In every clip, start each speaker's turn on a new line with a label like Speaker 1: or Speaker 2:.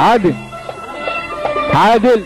Speaker 1: عادل عادل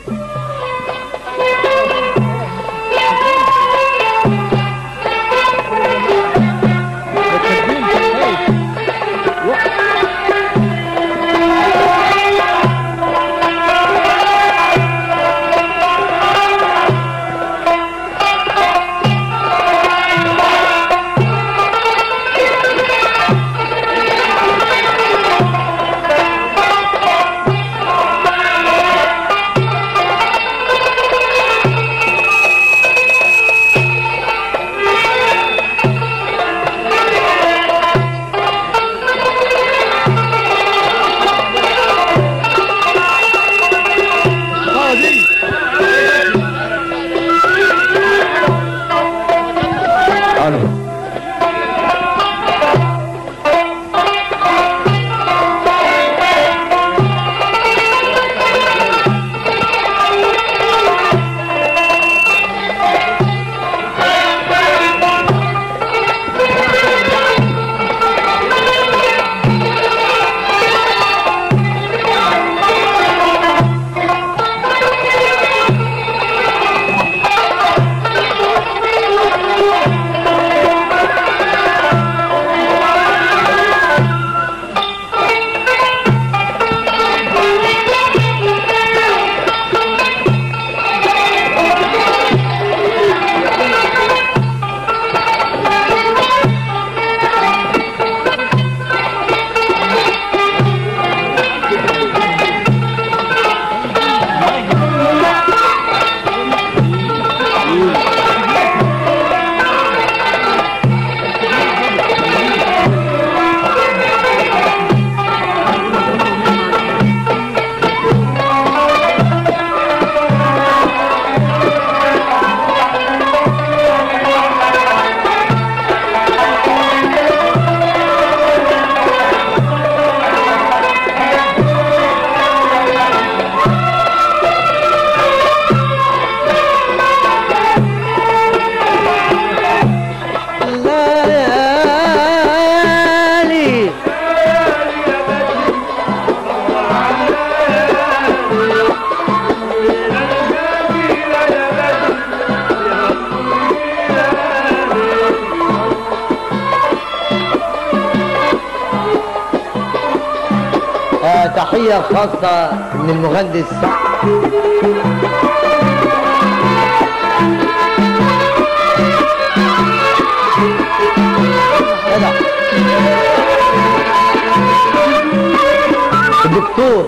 Speaker 1: أنا.
Speaker 2: ليالي آه تحية خاصة من المهندس جدع. الدكتور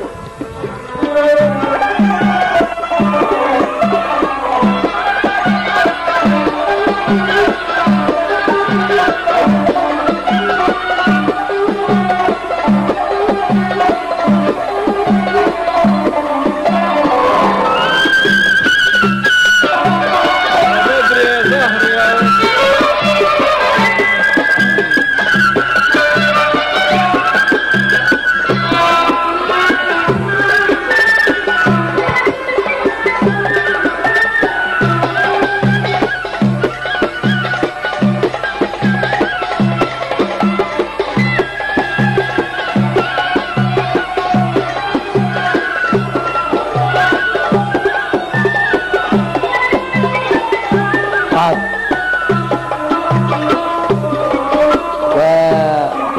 Speaker 2: حاضر و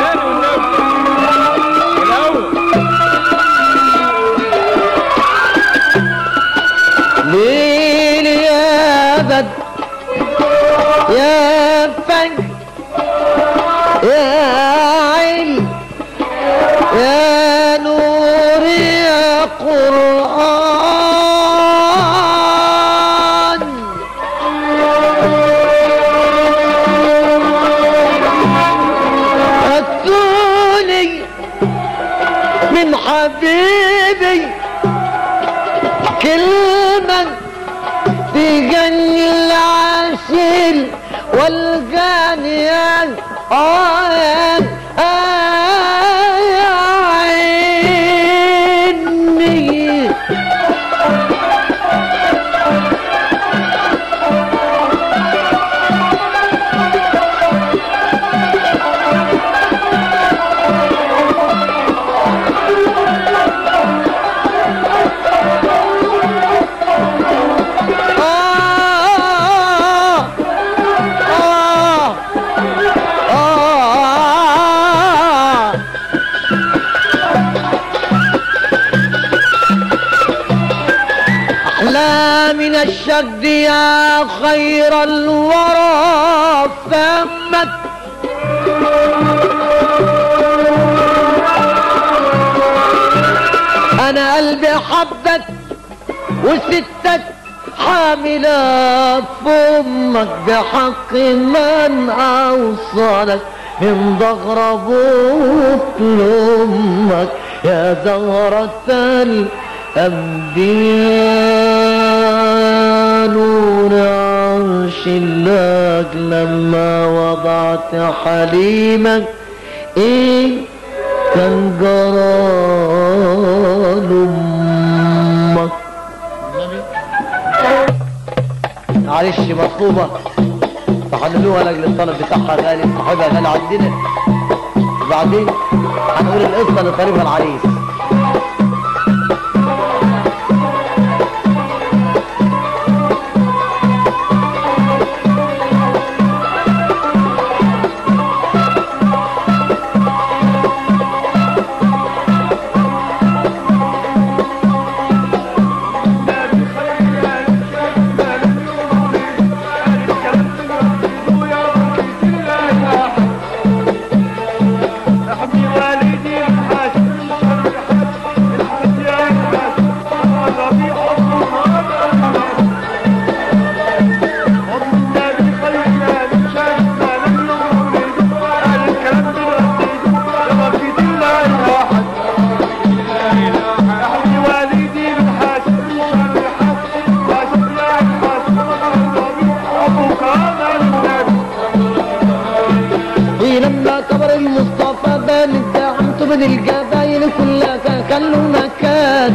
Speaker 2: ليل يا بد يا فجر يا عين يا نور يا قرآن أتوني من حبيبي كلمة تجني العسل والجانيان آه آه يا عيني الشد يا خير الورى فمت انا قلبي حبك وستك حاملة فمك بحق من أوصلك من ضغر أبوك لأمك يا زهرة الأنبياء نور عرش الله لما وضعت حليمك إيه كان جرال أمك معلش مطلوبة فحللوها لاجل الطلب بتاعها غالي صاحبها غالي عندنا وبعدين هنقول القصة لطريقها العريس ولما كبر المصطفى بان ازدحمت من الجباين كلها كان- كان له مكان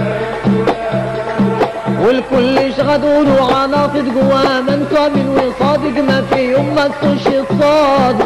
Speaker 2: والكل شغدوا له عناصد جواه من كامل وصادق ما في يوم ما تخش صادق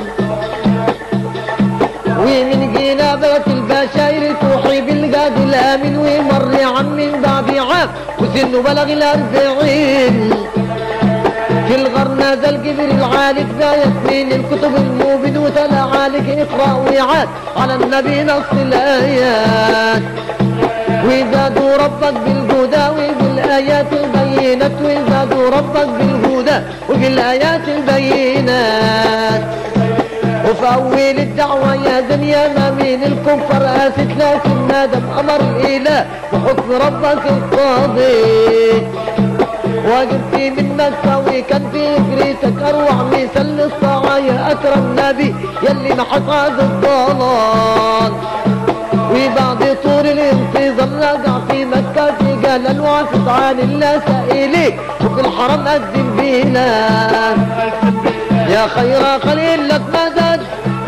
Speaker 2: ومن جنابة البشاير توحي بالجاد الآمن ومر عم من بعد عام وسنه بلغ الأربعين في الغر نزل جبريل عالج باية من الكتب الموبد وتلا عالج اقرأ وعاد على النبي نص الآيات وزادوا ربك بالهدى وبالآيات البينات وزادوا ربك بالهدى وبالآيات البينات وفي أول الدعوة يا دنيا ما من الكفر آسف لكن نادم أمر الإله وحكم ربك القاضي وجبت من مكة وكان في جريتك أروع مثل الصعايا أكرم نبي يلي ما حصاد الضلال وبعد طول الانتظار رجع في مكة في جلال وافد عن الله سائلي وفي الحرم قدم بينا يا خير خليل لك مدد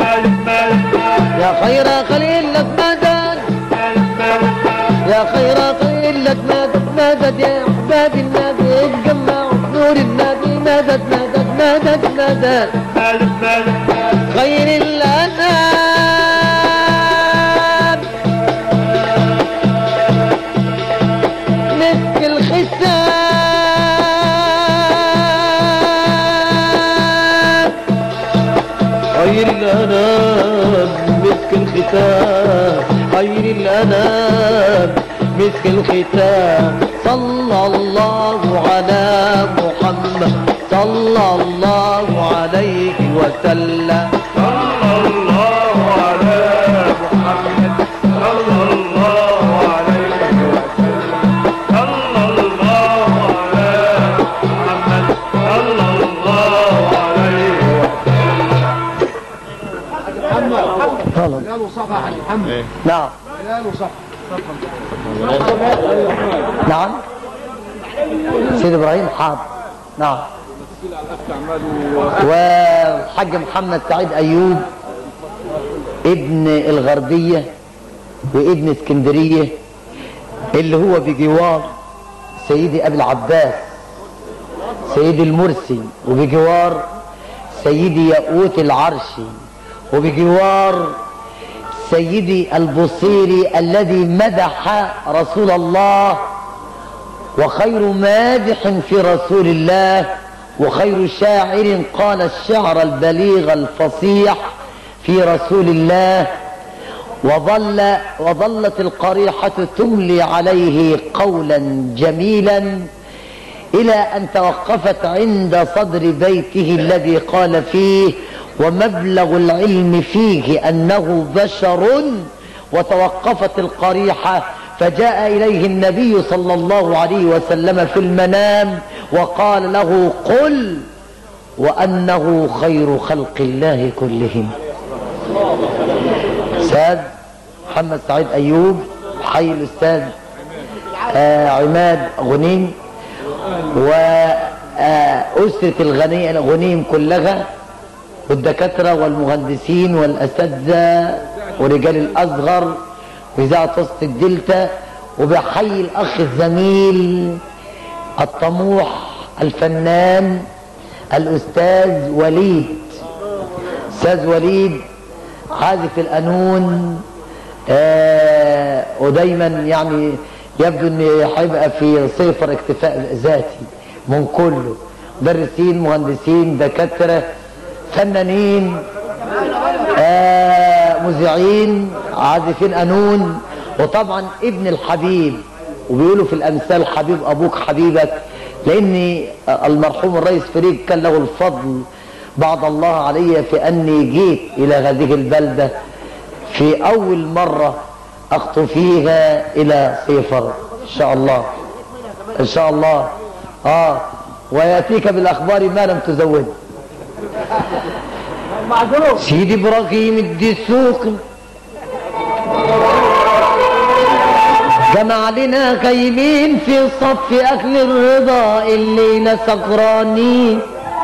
Speaker 2: يا خير خليل لك مدد يا خير خليل لك مدد مدد يا احباب النبي اتجمعوا نور النبي مدد مدد مدد مدد خير الانام مسك الختام خير الانام مسك الختام خير الانام مسك الختام صلى الله على محمد صلى الله عليه وسلم خلاص
Speaker 3: قالوا صفحة علي محمد
Speaker 2: نعم
Speaker 3: قالوا صفحة
Speaker 2: نعم سيد ابراهيم حاضر نعم والحاج محمد سعيد ايوب ابن الغربية وابن اسكندرية اللي هو بجوار سيدي ابي العباس سيدي المرسي وبجوار سيدي ياقوت العرشي وبجوار سيدي البصيري الذي مدح رسول الله وخير مادح في رسول الله وخير شاعر قال الشعر البليغ الفصيح في رسول الله وظل وظلت القريحة تملي عليه قولا جميلا إلى أن توقفت عند صدر بيته الذي قال فيه ومبلغ العلم فيه أنه بشر وتوقفت القريحة فجاء إليه النبي صلى الله عليه وسلم في المنام وقال له قل وأنه خير خلق الله كلهم أستاذ محمد سعيد أيوب حي الأستاذ آه عماد غنيم وأسرة الغني الغنيم كلها والدكاترة والمهندسين والأساتذة ورجال الأصغر وإذاعة وسط الدلتا وبحيي الأخ الزميل الطموح الفنان الأستاذ وليد أستاذ وليد عازف القانون آه ودايما يعني يبدو ان هيبقى في صفر اكتفاء ذاتي من كله مدرسين مهندسين دكاتره فنانين آه مذيعين عازفين قانون وطبعا ابن الحبيب وبيقولوا في الامثال حبيب ابوك حبيبك لان المرحوم الرئيس فريد كان له الفضل بعد الله علي في اني جيت الى هذه البلده في اول مره اخطو فيها الى صفر ان شاء الله ان شاء الله اه وياتيك بالاخبار ما لم تزود سيدي ابراهيم الدسوقي جمع لنا خايمين في صف اهل الرضا الليله سكرانين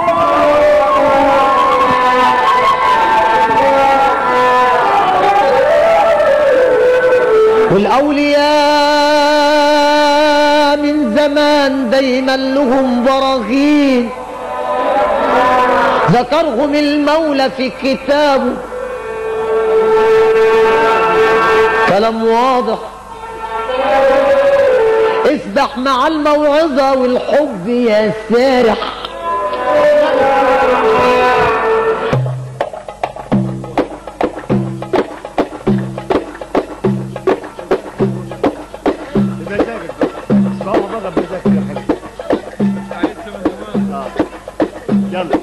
Speaker 2: والأولياء من زمان دايما لهم براهين ذكرهم المولى في كتابه كلام واضح اسبح مع الموعظة والحب يا سارح
Speaker 3: يلا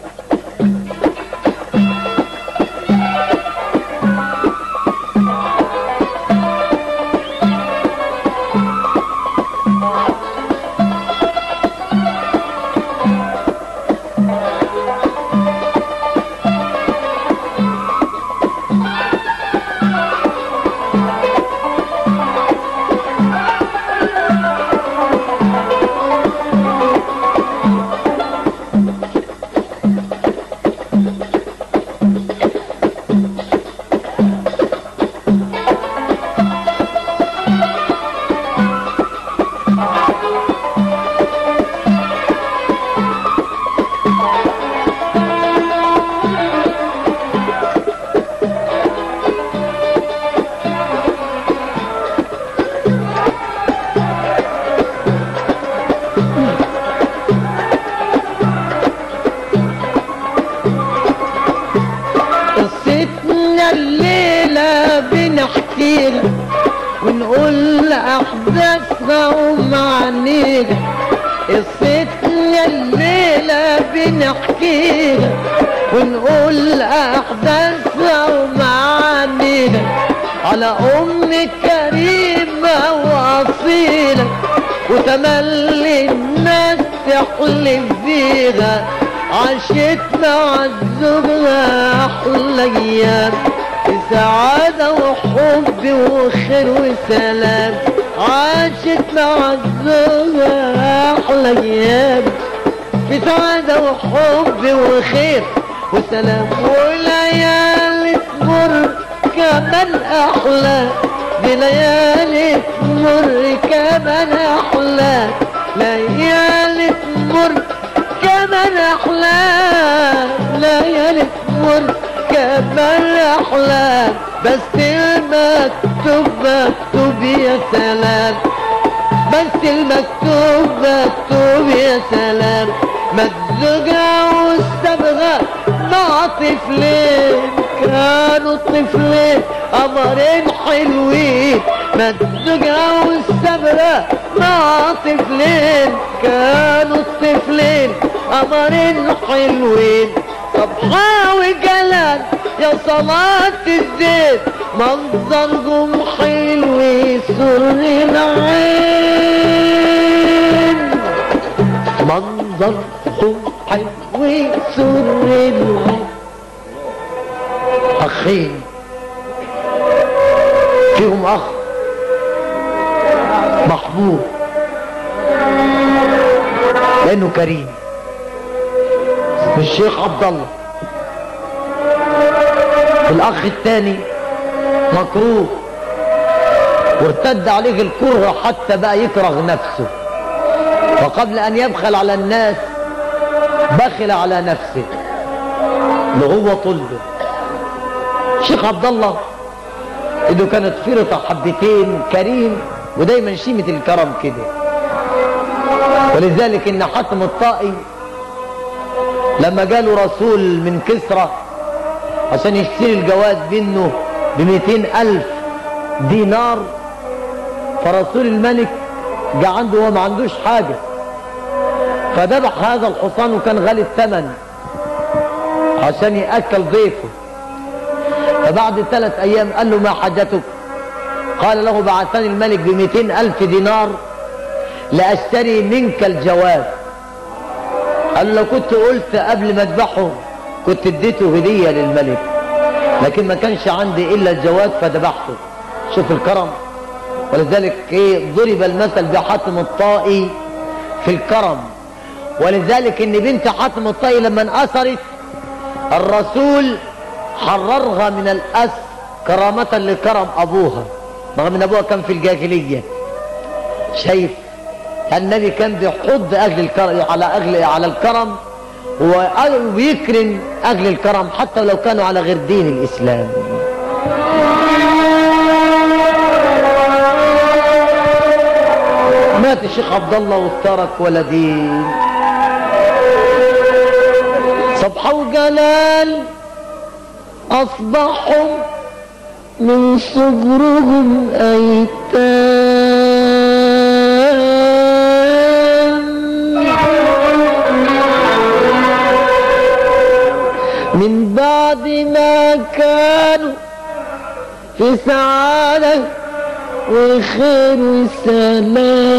Speaker 2: قصتنا الليلة بنحكيها ونقول أحداثها ومعانيها قصتنا الليلة بنحكيها ونقول أحداثها ومعانيها على أم كريمة وأصيلة وتملي الناس تحلف بيها عاشت مع زوجها أحلى أيام في سعادة وحب وخير وسلام عاشت مع زوجها أحلى أيام في سعادة وحب وخير وسلام وليالي تمر كمان أحلى دي ليالي تمر كمان أحلى ليالي تمر كمان أحلى ليالي تمر كمان أحلى بس المكتوب مكتوب يا سلام بس المكتوب مكتوب يا سلام مزجة والصبغة مع طفلين كانوا طفلين قمرين حلوين ما الدجى والسبرة مع طفلين كانوا الطفلين قمرين حلوين صبحة وجلال يا صلاة الزيت منظرهم حلو يسر العين منظرهم حلو يسر العين أخين فيهم أخ محبوب لأنه كريم اسمه الشيخ عبد الله الأخ الثاني مكروه وارتد عليه الكره حتى بقى يكره نفسه وقبل أن يبخل على الناس بخل على نفسه اللي هو طلبه الشيخ عبد الله انه كانت فرطة حبتين كريم ودايما شيمة الكرم كده ولذلك ان حاتم الطائي لما جاله رسول من كسرى عشان يشتري الجواد منه بمئتين ألف دينار فرسول الملك جه عنده وهو ما عندوش حاجة فذبح هذا الحصان وكان غالي الثمن عشان يأكل ضيفه فبعد ثلاث أيام قال له ما حاجتك قال له بعثني الملك بمئتين ألف دينار لأشتري منك الجواد قال له كنت قلت قبل ما اذبحه كنت اديته هدية للملك لكن ما كانش عندي إلا الجواد فذبحته شوف الكرم ولذلك ايه ضرب المثل بحاتم الطائي في الكرم ولذلك ان بنت حاتم الطائي لما انأسرت الرسول حررها من الأس كرامة لكرم أبوها رغم ان أبوها كان في الجاهلية شايف النبي كان بيحض أهل الكرم على أهل على الكرم وبيكرم أهل الكرم حتى لو كانوا على غير دين الإسلام مات الشيخ عبد الله وترك ولدين صبحة وجلال أصبحوا من صغرهم أيتام من بعد ما كانوا في سعادة وخير وسلام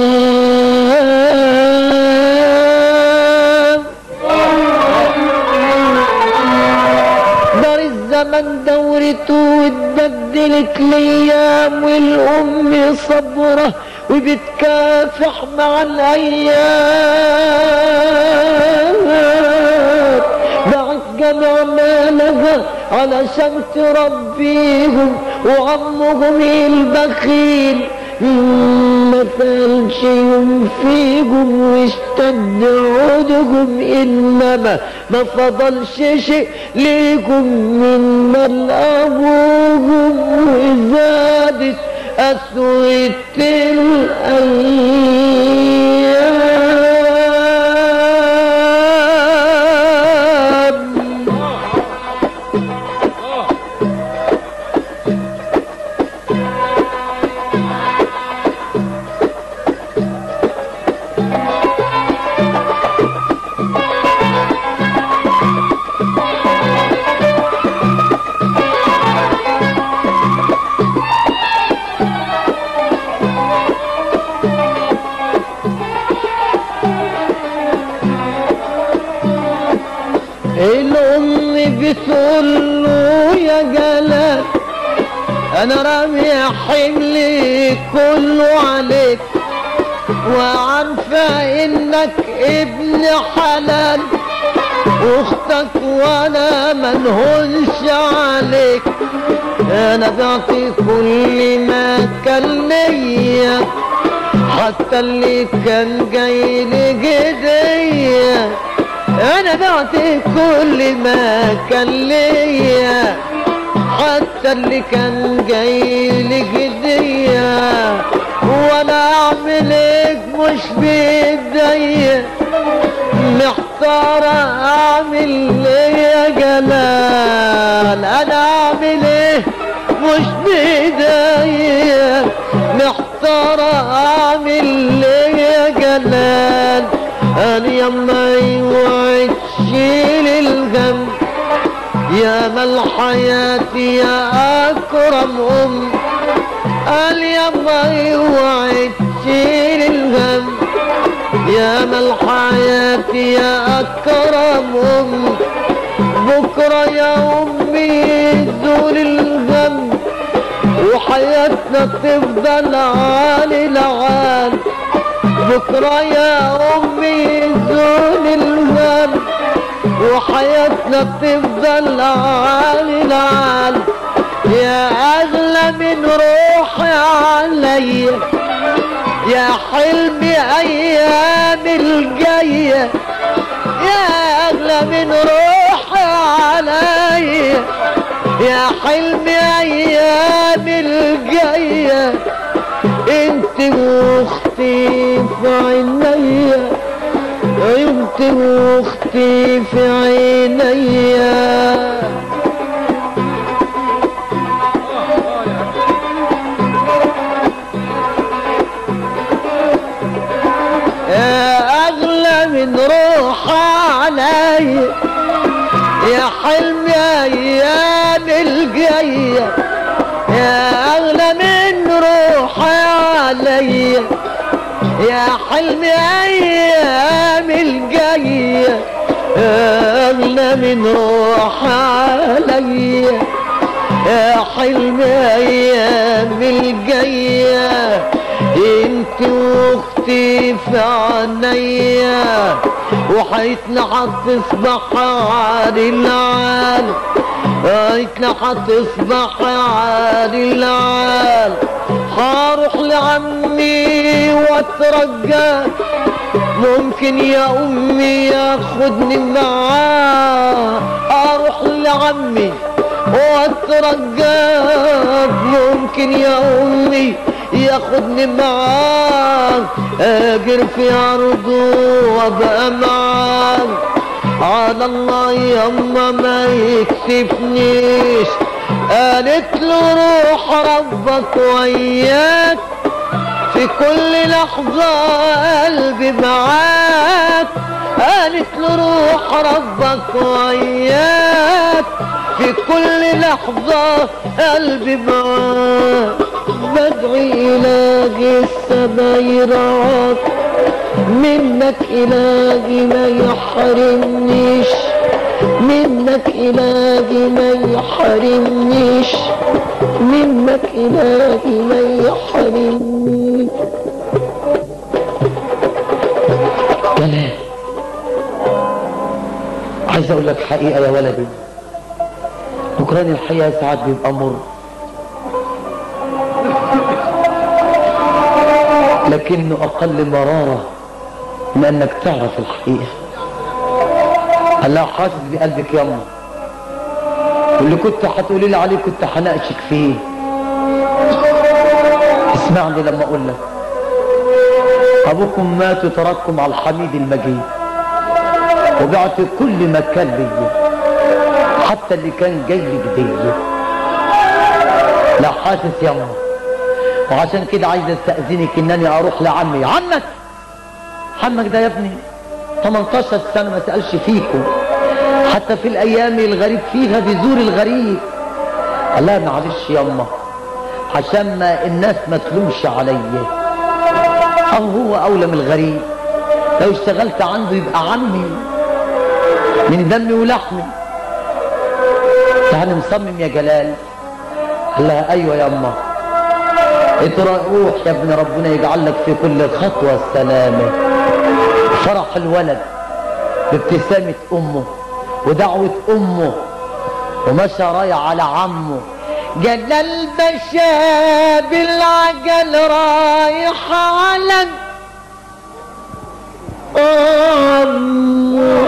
Speaker 2: دار الزمن دورته واتبدلت الايام والام صبره وبتكافح مع الايام بعت جمع مالها علشان تربيهم وعمهم البخيل ما كانش يوم فيهم واشتد عودهم انما ما فضلش شيء ليكم من مال ابوهم وزادت اسوة الايام الام بتقول له يا جلال انا رامي حملي كله عليك وعارفه انك ابن حلال واختك وانا منهونش عليك انا بعطي كل ما كان ليا حتى اللي كان جاي لي هديه انا بعطي كل ما كان ليا حتى اللي كان جاي لي هديه وانا اعمل ايه مش بايديا محتار اعمل ايه يا جلال انا اعمل ايه مش بايديا ترى عامل ليه جلال قال يما اوعي تشيل الهم يا ما الحياة يا أكرم أم قال يما اوعي تشيل الهم يا ما الحياة يا أكرم أم بكرة يا أمي يزول الهم وحياتنا تفضل عالي العال بكرة يا أمي يزول الهم وحياتنا تفضل عالي العال يا أغلى من روحي عليا يا حلمي أيام الجاية يا أغلى من روحي عليا يا حلمي أيام الجاية انت واختي في عينيا انت واختي في عينيا يا أغلى من روح علي يا حلم أيام الجاية يا أغلى من روح علي يا حلم أيام الجاية يا أغلى من روح علي يا حلم أيام الجاية انت واختي في عينيا وحيتنا حتصبح عالي العال حيتنا حتصبح عالي العال هروح لعمي واترجى ممكن يا امي ياخدني معاه اروح لعمي واترجاك ممكن يا امي ياخدني معاك اجر في ارضه وابقى معاك على الله يما ما يكسفنيش قالت له روح ربك وياك في كل لحظة قلبي معاك قالت له روح ربك وياك في كل لحظة قلبي معاك بدعي إلهي السما يرعاك منك إلهي ما يحرمنيش منك إلهي ما يحرمنيش منك إلهي ما يحرمنيش
Speaker 4: جلال عايز اقول لك حقيقة يا ولدي بكران الحقيقة ساعات بيبقى مر لكنه اقل مرارة من انك تعرف الحقيقة الله حاسس بقلبك ياما واللي كنت هتقولي لي عليه كنت هناقشك فيه اسمعني لما اقول لك ابوكم مات وترككم على الحميد المجيد وبعت كل ما كان لي حتى اللي كان جاي لي جديه لا حاسس ياما وعشان كده عايز استأذنك انني اروح لعمي عمك عمك ده يا ابني 18 سنة ما سألش فيكم حتى في الايام الغريب فيها بيزور الغريب لا معلش ياما عشان ما الناس ما تلومش عليا او هو اولى من الغريب لو اشتغلت عنده يبقى عمي من دمي ولحمي يعني مصمم يا جلال قال لها ايوه يا اما اترى روح يا ابن ربنا يجعل لك في كل خطوة السلامة فرح الولد بابتسامة امه ودعوة امه ومشى رايح على عمه
Speaker 2: جلال باشا بالعجل رايح على أمه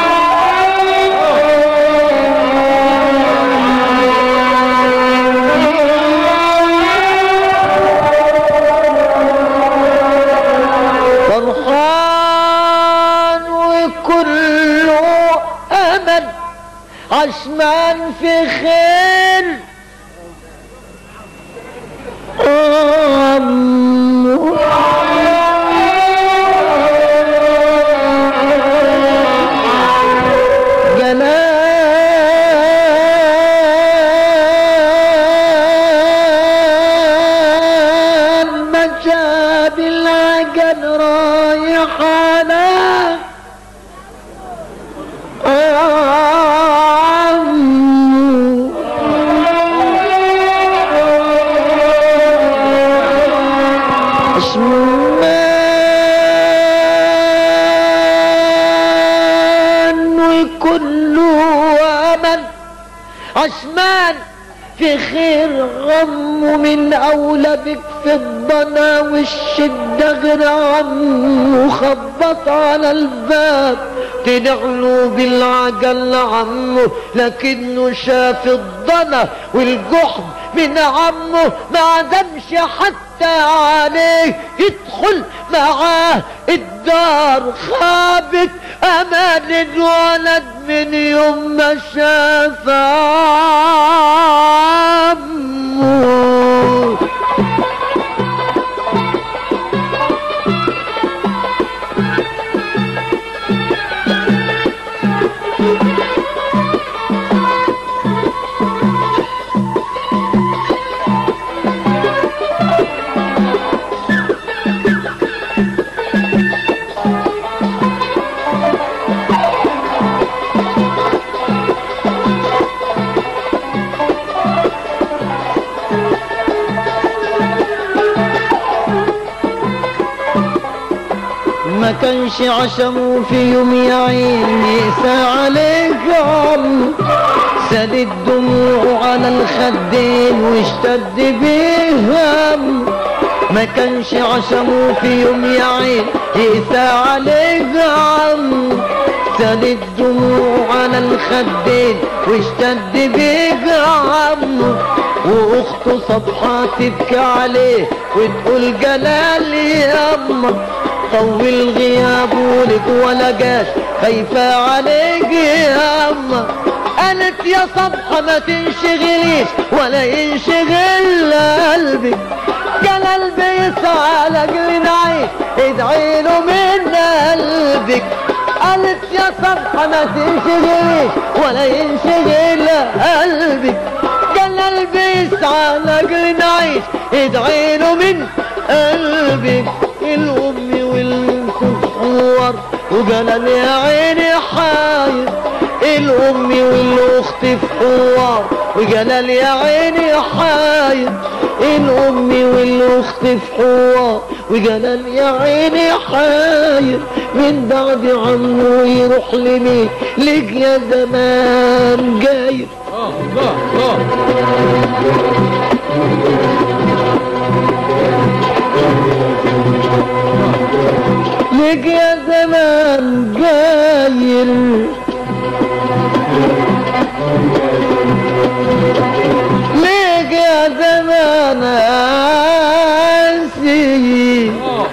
Speaker 2: فرحان وكله أمل عشمان في خير عشمان وكل امل عشمان في خير غم من اولى بك في الضنا والشدة غير عمه خبط على الباب تدعلو بالعجل عمه لكنه شاف الضنا والجحد من عمه ما عدمش حتى عليه يدخل معاه الدار خابت امان الولد من يوم ما شاف عمه ما كانش عشمه في يوم يا عيني يقسى عليك عم سال الدموع على الخدين واشتد بيه هم ما كانش عشمه في يوم يا عين يقسى عليك عم سال الدموع على الخدين واشتد بيه عم واخته صبحة تبكي عليه وتقول جلال ياما طول غيابه لك ولا جاش خايفة عليك ياما قالت يا صبحة ما تنشغليش ولا ينشغل قلبك جلال بيسعى لاجل نعيش ادعي له من قلبك قالت يا صبحة ما تنشغليش ولا ينشغل قلبك جلال بيسعى لاجل نعيش ادعي له من قلبك الام والكفور وجلال يا عيني حاير الام والاخت في حوار وجلال يا عيني حاير الام والاخت في حوار وجلال يا عيني حاير من بعد عمه يروح لمين ليك يا زمان جاير
Speaker 3: الله الله
Speaker 2: ليك يا زمان جاير ليك يا زمان قاسي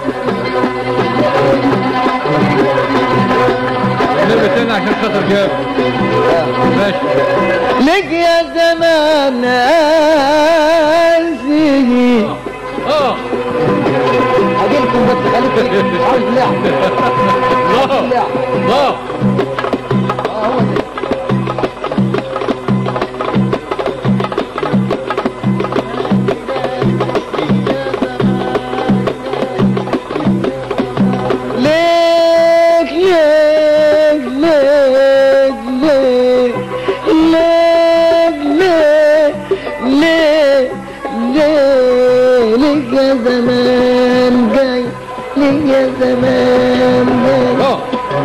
Speaker 3: نبي تاني عشان خاطر جاب ماشي
Speaker 2: ليك يا زمان قاسي
Speaker 3: اه
Speaker 2: اجيلكم بس خليكم عاوز لعب
Speaker 3: الله
Speaker 2: لعب
Speaker 3: الله
Speaker 2: اه هو ده. ليك ليك ليك ليك ليك ليك ليك ليك ليك يا زمان جاي ليك يا زمان جاي
Speaker 3: اه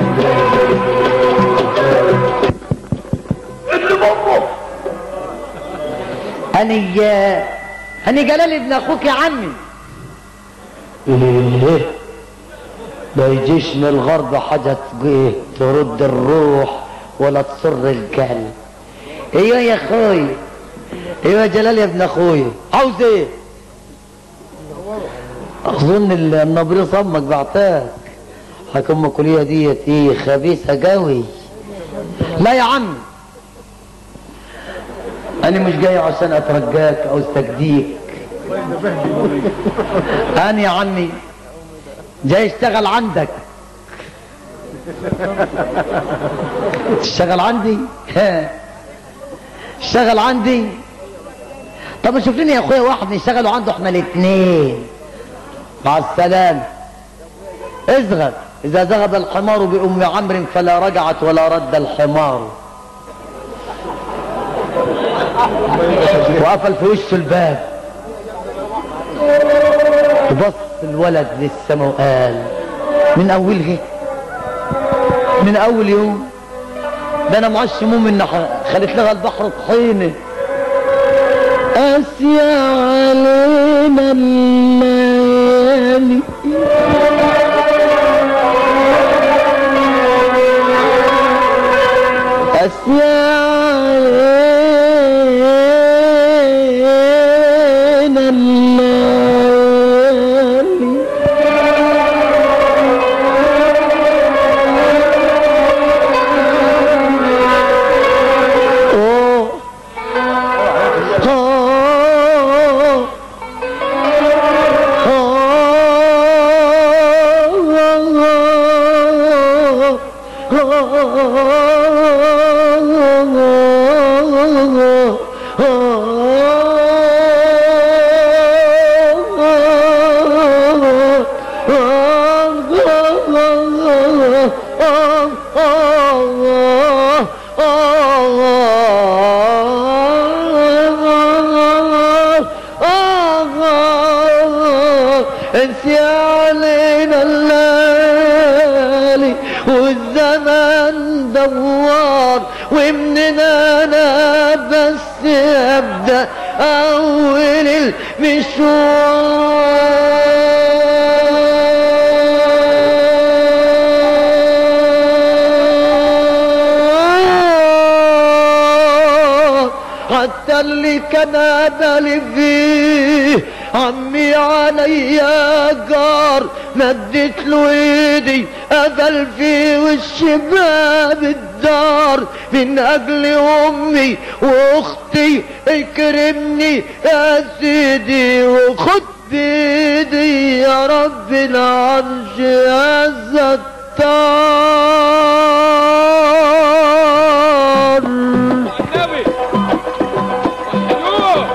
Speaker 4: هني هني جلال ابن اخوك يا عمي ايه ما يجيش من الغرب حاجة تجيه ترد الروح ولا تسر القلب ايوه يا اخوي ايوه يا جلال يا ابن اخوي عاوز ايه اظن ال- النبري صمك بعتاك حكم الكليه ديت ايه خبيثه قوي لا يا عم انا مش جاي عشان اترجاك او استجديك انا يا عمي جاي اشتغل عندك تشتغل عندي ها. اشتغل عندي طب شوف لنا يا اخويا واحد نشتغلوا عنده احنا الاثنين مع السلامة اصغر اذا ذهب الحمار بام عمرو فلا رجعت ولا رد الحمار وقفل في وشه الباب وبص الولد للسما وقال من اولها من اول يوم ده انا معش مؤمن ان ح- خلت لها البحر طحينه اسيا علينا الليالي اسيا علينا الليالي أوه. أوه. انسي علينا الليالي والزمن دوار ومننا انا بس ابدا اول المشوار حتى اللي كان ادالي فيه عمي عليا جار مدت له ايدي قفل في وش باب الدار من اجل امي واختي اكرمني يا سيدي وخد بايدي يا رب العرش يا ستار
Speaker 3: النبي وحدوه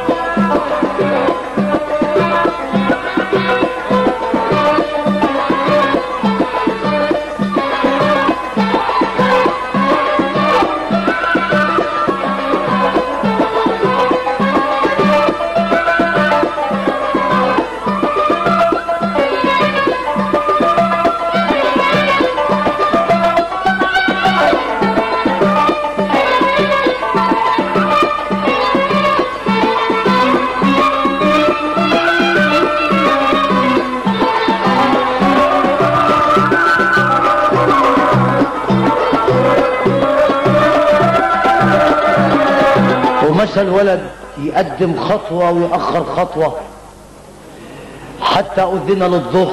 Speaker 4: ومشى الولد يقدم خطوة ويأخر خطوة حتى أذن للظهر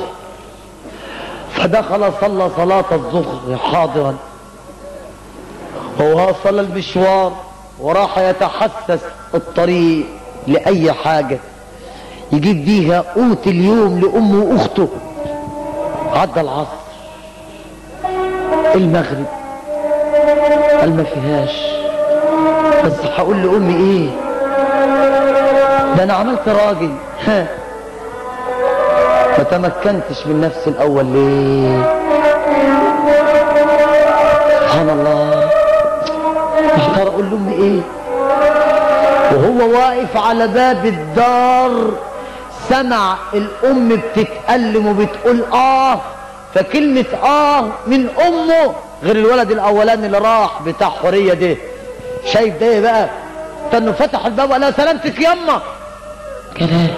Speaker 4: فدخل صلى صلاة الظهر حاضرا وواصل المشوار وراح يتحسس الطريق لأي حاجة يجيب بيها قوت اليوم لأمه وأخته عدى العصر المغرب قال ما فيهاش بس هقول لامي ايه ده انا عملت راجل ها ما تمكنتش من نفسي الاول ليه سبحان الله محتار اقول لامي ايه وهو واقف على باب الدار سمع الام بتتألم وبتقول اه فكلمة اه من امه غير الولد الاولاني اللي راح بتاع حورية ده شايف ده إيه بقى ده انه فتح الباب وقال لها سلامتك يما كلام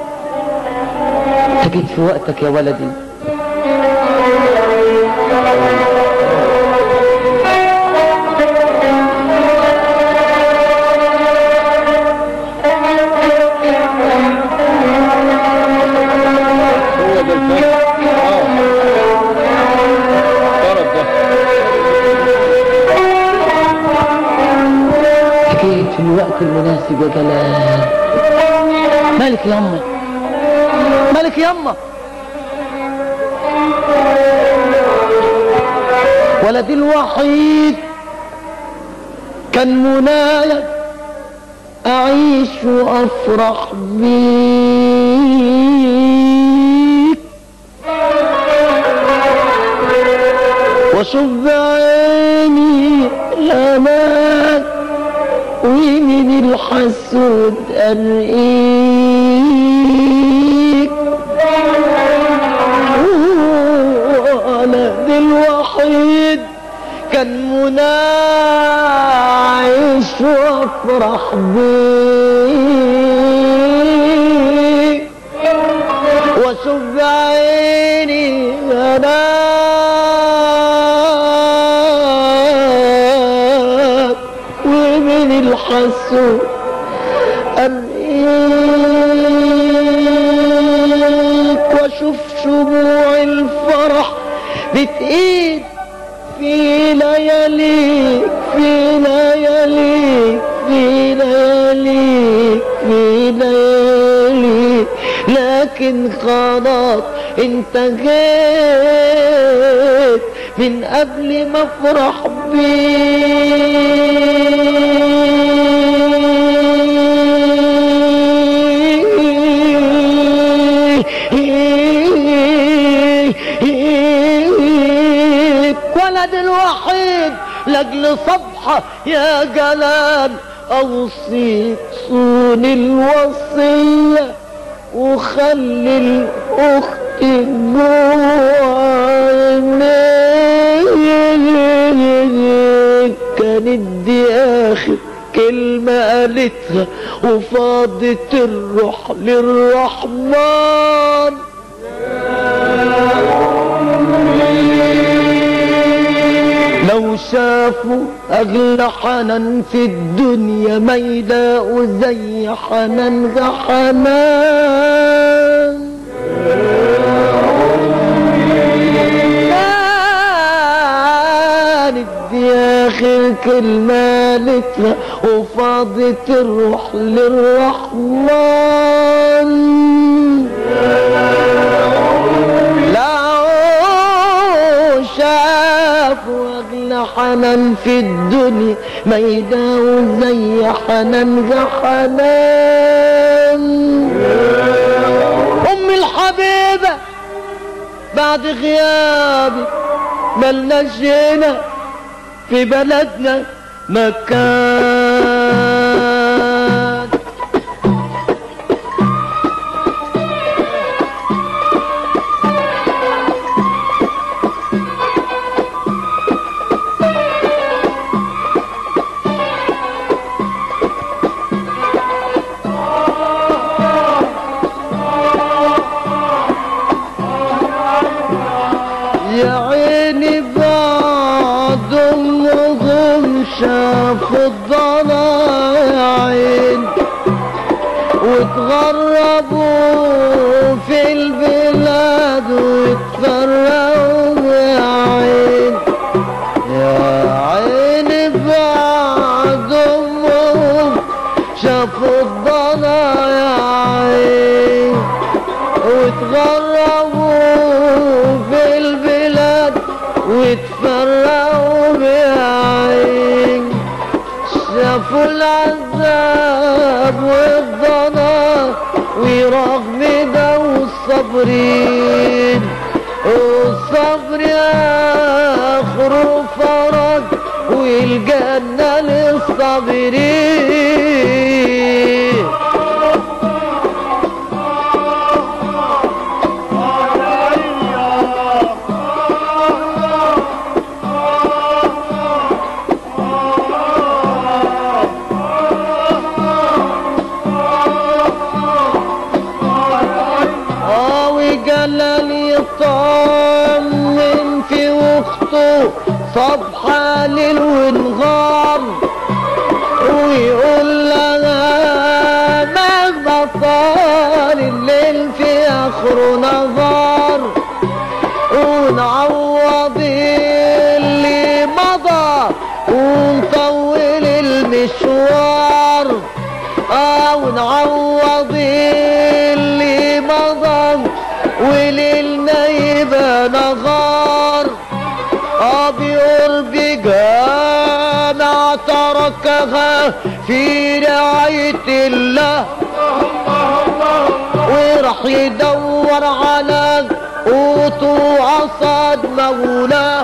Speaker 4: انت جيت في وقتك يا ولدي
Speaker 3: هو ده الفرق اه الطرف ده
Speaker 4: جيت في الوقت المناسب يا جلال مالك يما مالك يما ولدي الوحيد كان منايا أعيش وأفرح بيك وأشوف بعيني الأمان ومن الحسود أرقيك
Speaker 2: افرح بيه واشوف بعيني انا ومن الحسود أميك واشوف شموع الفرح بتقيد في لياليك في لياليك في لياليك في لياليك لكن خلاص انت جيت من قبل ما افرح بيك ولد الوحيد لاجل صفحة يا جلال اوصيك صون الوصية وخلي الاخت جوه عينيك كانت دي اخر كلمة قالتها وفاضت الروح للرحمن لو شافوا أغلى حنان في الدنيا ما يلاقوا زي حنان ذا حنان كانت دي آخر كلمة قالتها وفاضت الروح للرحمن لو شافوا أغلى حنان في الدنيا ما يداوي زي حنان ذا حنان أم الحبيبة بعد غيابي ملناش هنا في بلدنا مكان يا عيني بعد امهم شافوا الضلاعين وتغربوا في البلاد وتفرقوا يا عين يا عيني بعد امهم شافوا الضلاعين وتغربوا في البلاد وتفرقوا بعين شافوا العذاب والضناء ورغم ده والصابرين والصبر اخره فرج والجنة للصابرين اه وجلال يطمن في وقته صبحة ليل ونهار ويقول لها مهما طال الليل في اخره نظر ونعوض اللي مضى ونطول المشوار اه ونعوض اللي مضى وليلنا يبقى نهار اه بقرب جامع تركها في رعاية الله وراح يدور على قوت وعصاد مولاه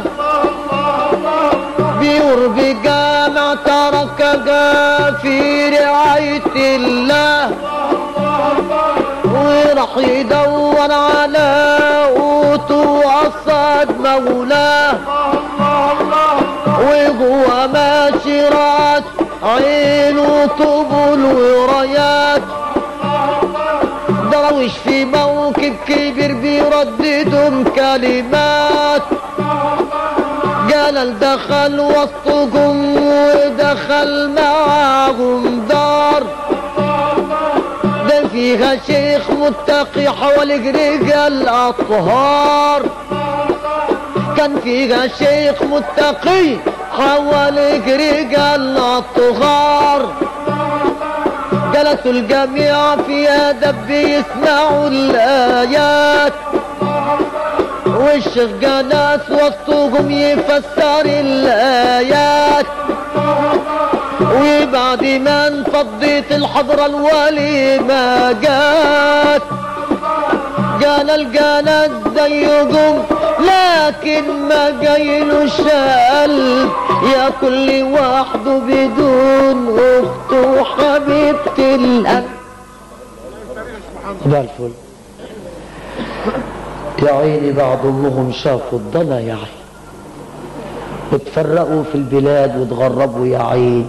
Speaker 2: بقرب جامع تركها في رعاية الله وراح يدور على قوت وعصاد مولاه وهو ماشي رات عينه طبول ورايات درويش في موكب كبير بيرددهم كلمات قال دخل وسطكم ودخل معاهم دار ده فيها شيخ متقي حوالي رجال اطهار كان فيها شيخ متقي حوالي رجال اطهار جلسوا الجميع في ادب يسمعوا الايات والشيخ جلس وسطهم يفسر الايات وبعد ما انفضت الحضرة الوليمة جات قال الجلس زيكم لكن ما جايلوش قلب يا كل وحده بدون اخته حبيبة القلب
Speaker 4: ده الفل يا عيني بعض امهم شافوا الضنا يا عين وتفرقوا في البلاد وتغربوا يا عين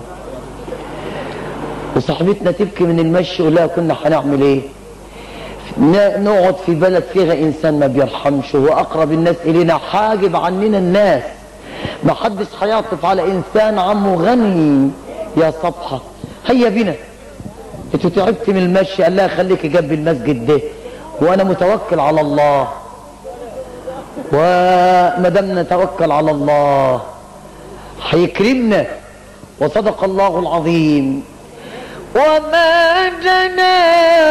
Speaker 4: وصاحبتنا تبكي من المشي ولا كنا هنعمل ايه ن- نقعد في بلد فيها انسان ما بيرحمش هو اقرب الناس الينا حاجب عننا الناس ما حدش هيعطف على انسان عمه غني يا صبحه هيا بنا انت تعبت من المشي قال لها خليك جنب المسجد ده وانا متوكل على الله وما دام نتوكل على الله هيكرمنا وصدق الله العظيم
Speaker 2: وما جنا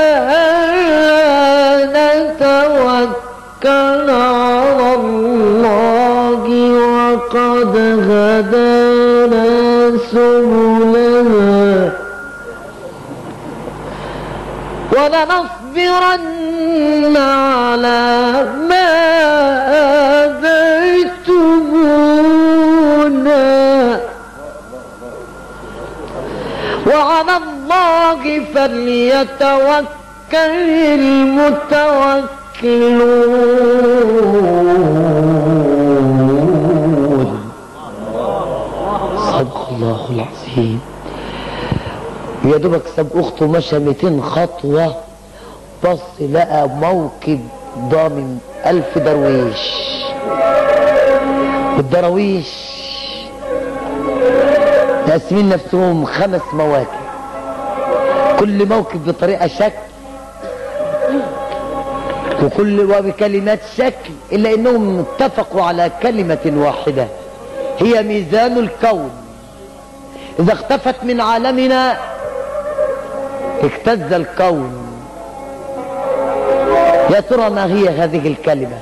Speaker 2: نتوكل على الله وقد هدانا سبلنا ولنصبرن على ما آذيتمونا وعلى الله فليتوكل المتوكلون
Speaker 4: صدق الله العظيم يا دوبك ساب اخته مشى 200 خطوه بص لقى موكب ضامن ألف درويش والدراويش مقسمين نفسهم خمس مواكب كل موكب بطريقة شكل وكل وبكلمات شكل إلا إنهم اتفقوا على كلمة واحدة هي ميزان الكون إذا اختفت من عالمنا اهتز الكون يا ترى ما هي هذه الكلمة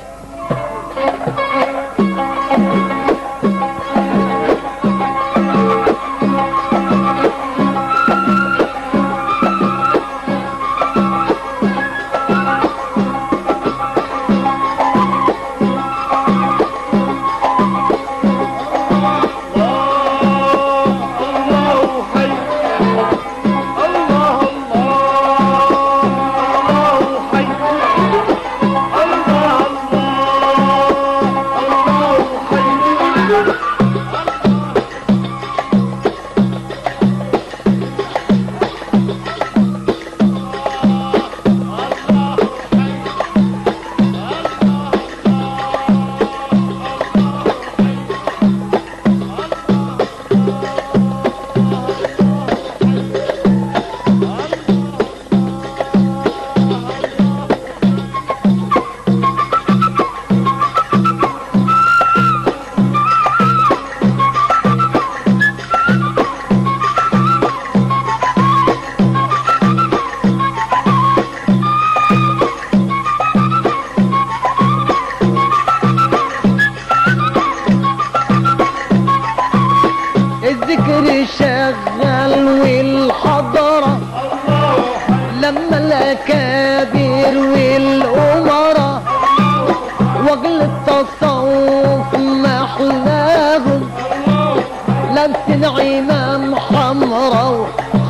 Speaker 2: الذكر شغال والحضرة لما الأكابر والأمراء وقل التصوف محلاهم لابسين عمام حمرا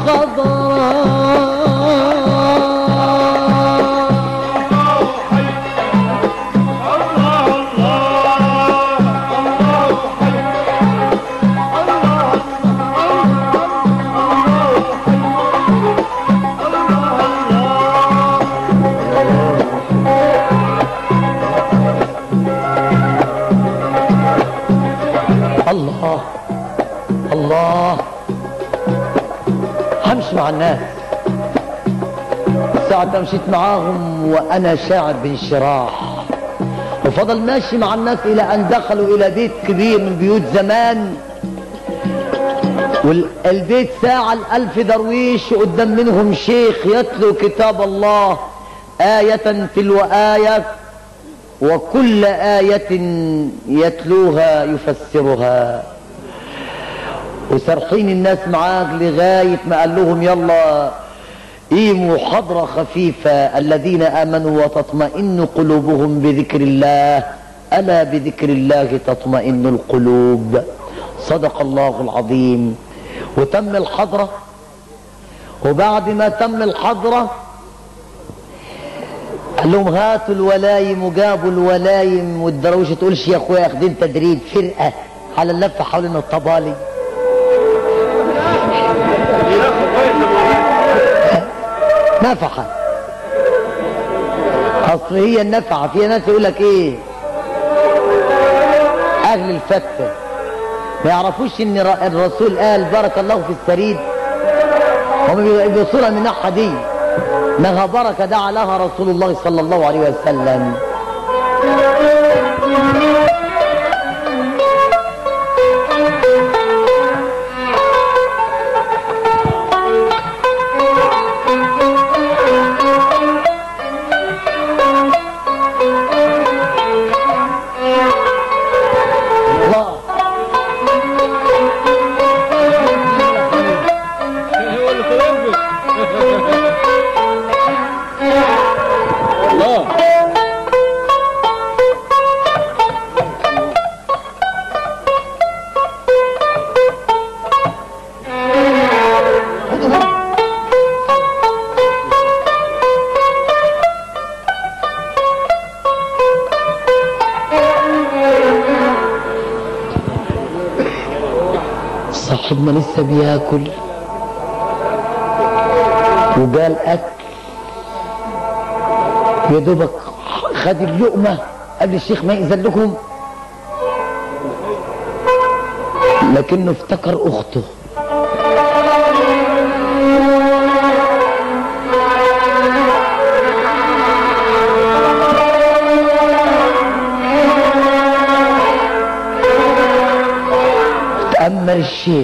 Speaker 2: وخضراء
Speaker 4: الناس ساعة مشيت معاهم وانا شاعر بانشراح وفضل ماشي مع الناس الى ان دخلوا الى بيت كبير من بيوت زمان والبيت ساعة الألف درويش وقدام منهم شيخ يتلو كتاب الله آية تلو آية وكل آية يتلوها يفسرها وسرحين الناس معاك لغاية ما قال لهم يلا قيموا حضرة خفيفة الذين آمنوا وتطمئن قلوبهم بذكر الله ألا بذكر الله تطمئن القلوب صدق الله العظيم وتم الحضرة وبعد ما تم الحضرة قال لهم هاتوا الولايم وجابوا الولايم والدرويش تقولش يا اخويا اخدين تدريب فرقة على اللفة حوالين الطبالي نفحة اصل هي النفعة في ناس يقول لك ايه اهل الفتة ما يعرفوش ان ر- الرسول قال بارك الله في السريد هم بيوصلها من الناحية دي انها بركة دعا لها رسول الله صلى الله عليه وسلم الله
Speaker 3: هو اللي خلقك الله
Speaker 4: صاحبنا لسه بياكل وقال اكل يا دوبك خد اللقمه قبل الشيخ ما يأذن لكم لكنه افتكر اخته تأمل الشيخ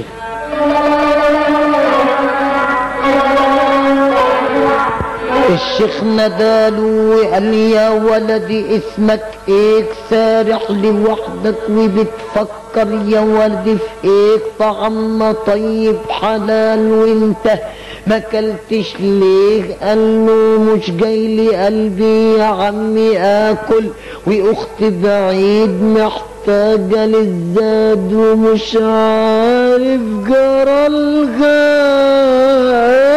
Speaker 4: الشيخ نداله وقال يا ولدي اسمك ايه سارح لوحدك وبتفكر يا ولدي في ايه طعم طيب حلال وانت ما كلتش ليه قال له مش جاي لي قلبي يا عمي اكل واختي بعيد محتاجة للزاد ومش عارف جرى الغاية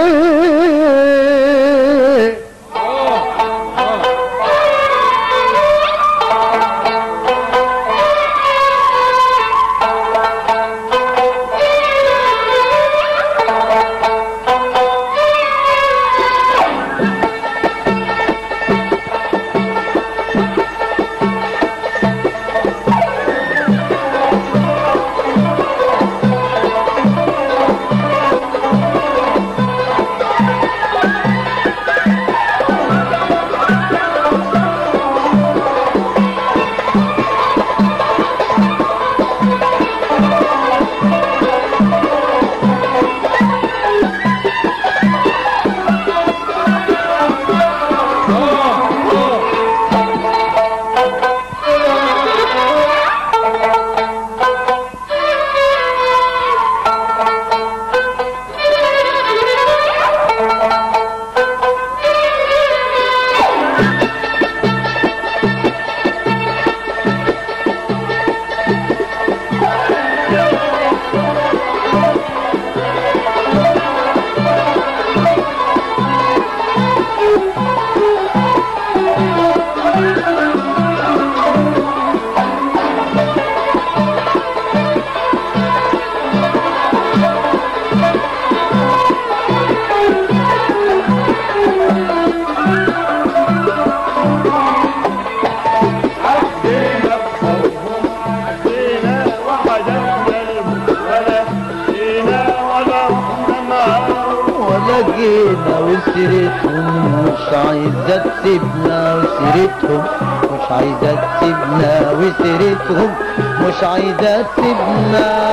Speaker 2: وسيرتهم مش عايزة تسيبنا وسيرتهم مش عايزة تسيبنا وسيرتهم مش عايزة تسيبنا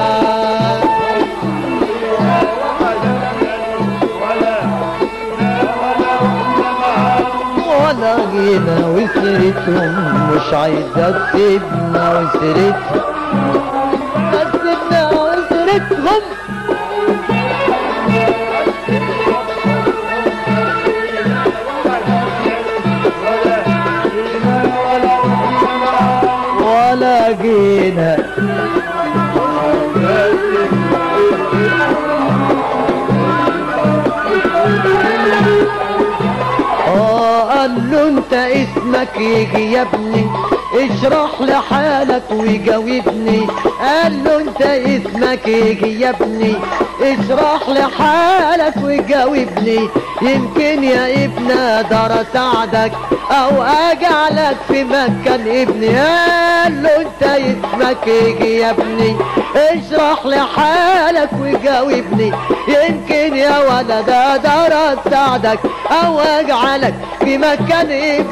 Speaker 2: ولا جينا وسيرتهم مش عايزة تسيبنا وسيرتهم تسيبنا وسيرتهم ولا جينا اه قال له انت اسمك يجي يا ابني اشرح لي حالك وجاوبني قال له انت اسمك يجي يا ابني اشرح لي حالك وجاوبني يمكن يا ابني اقدر اساعدك او اجعلك في مكان ابني قال له انت اسمك يجي يا ابني اشرح لي حالك وجاوبني يمكن يا ولد اقدر اساعدك او اجعلك في مكان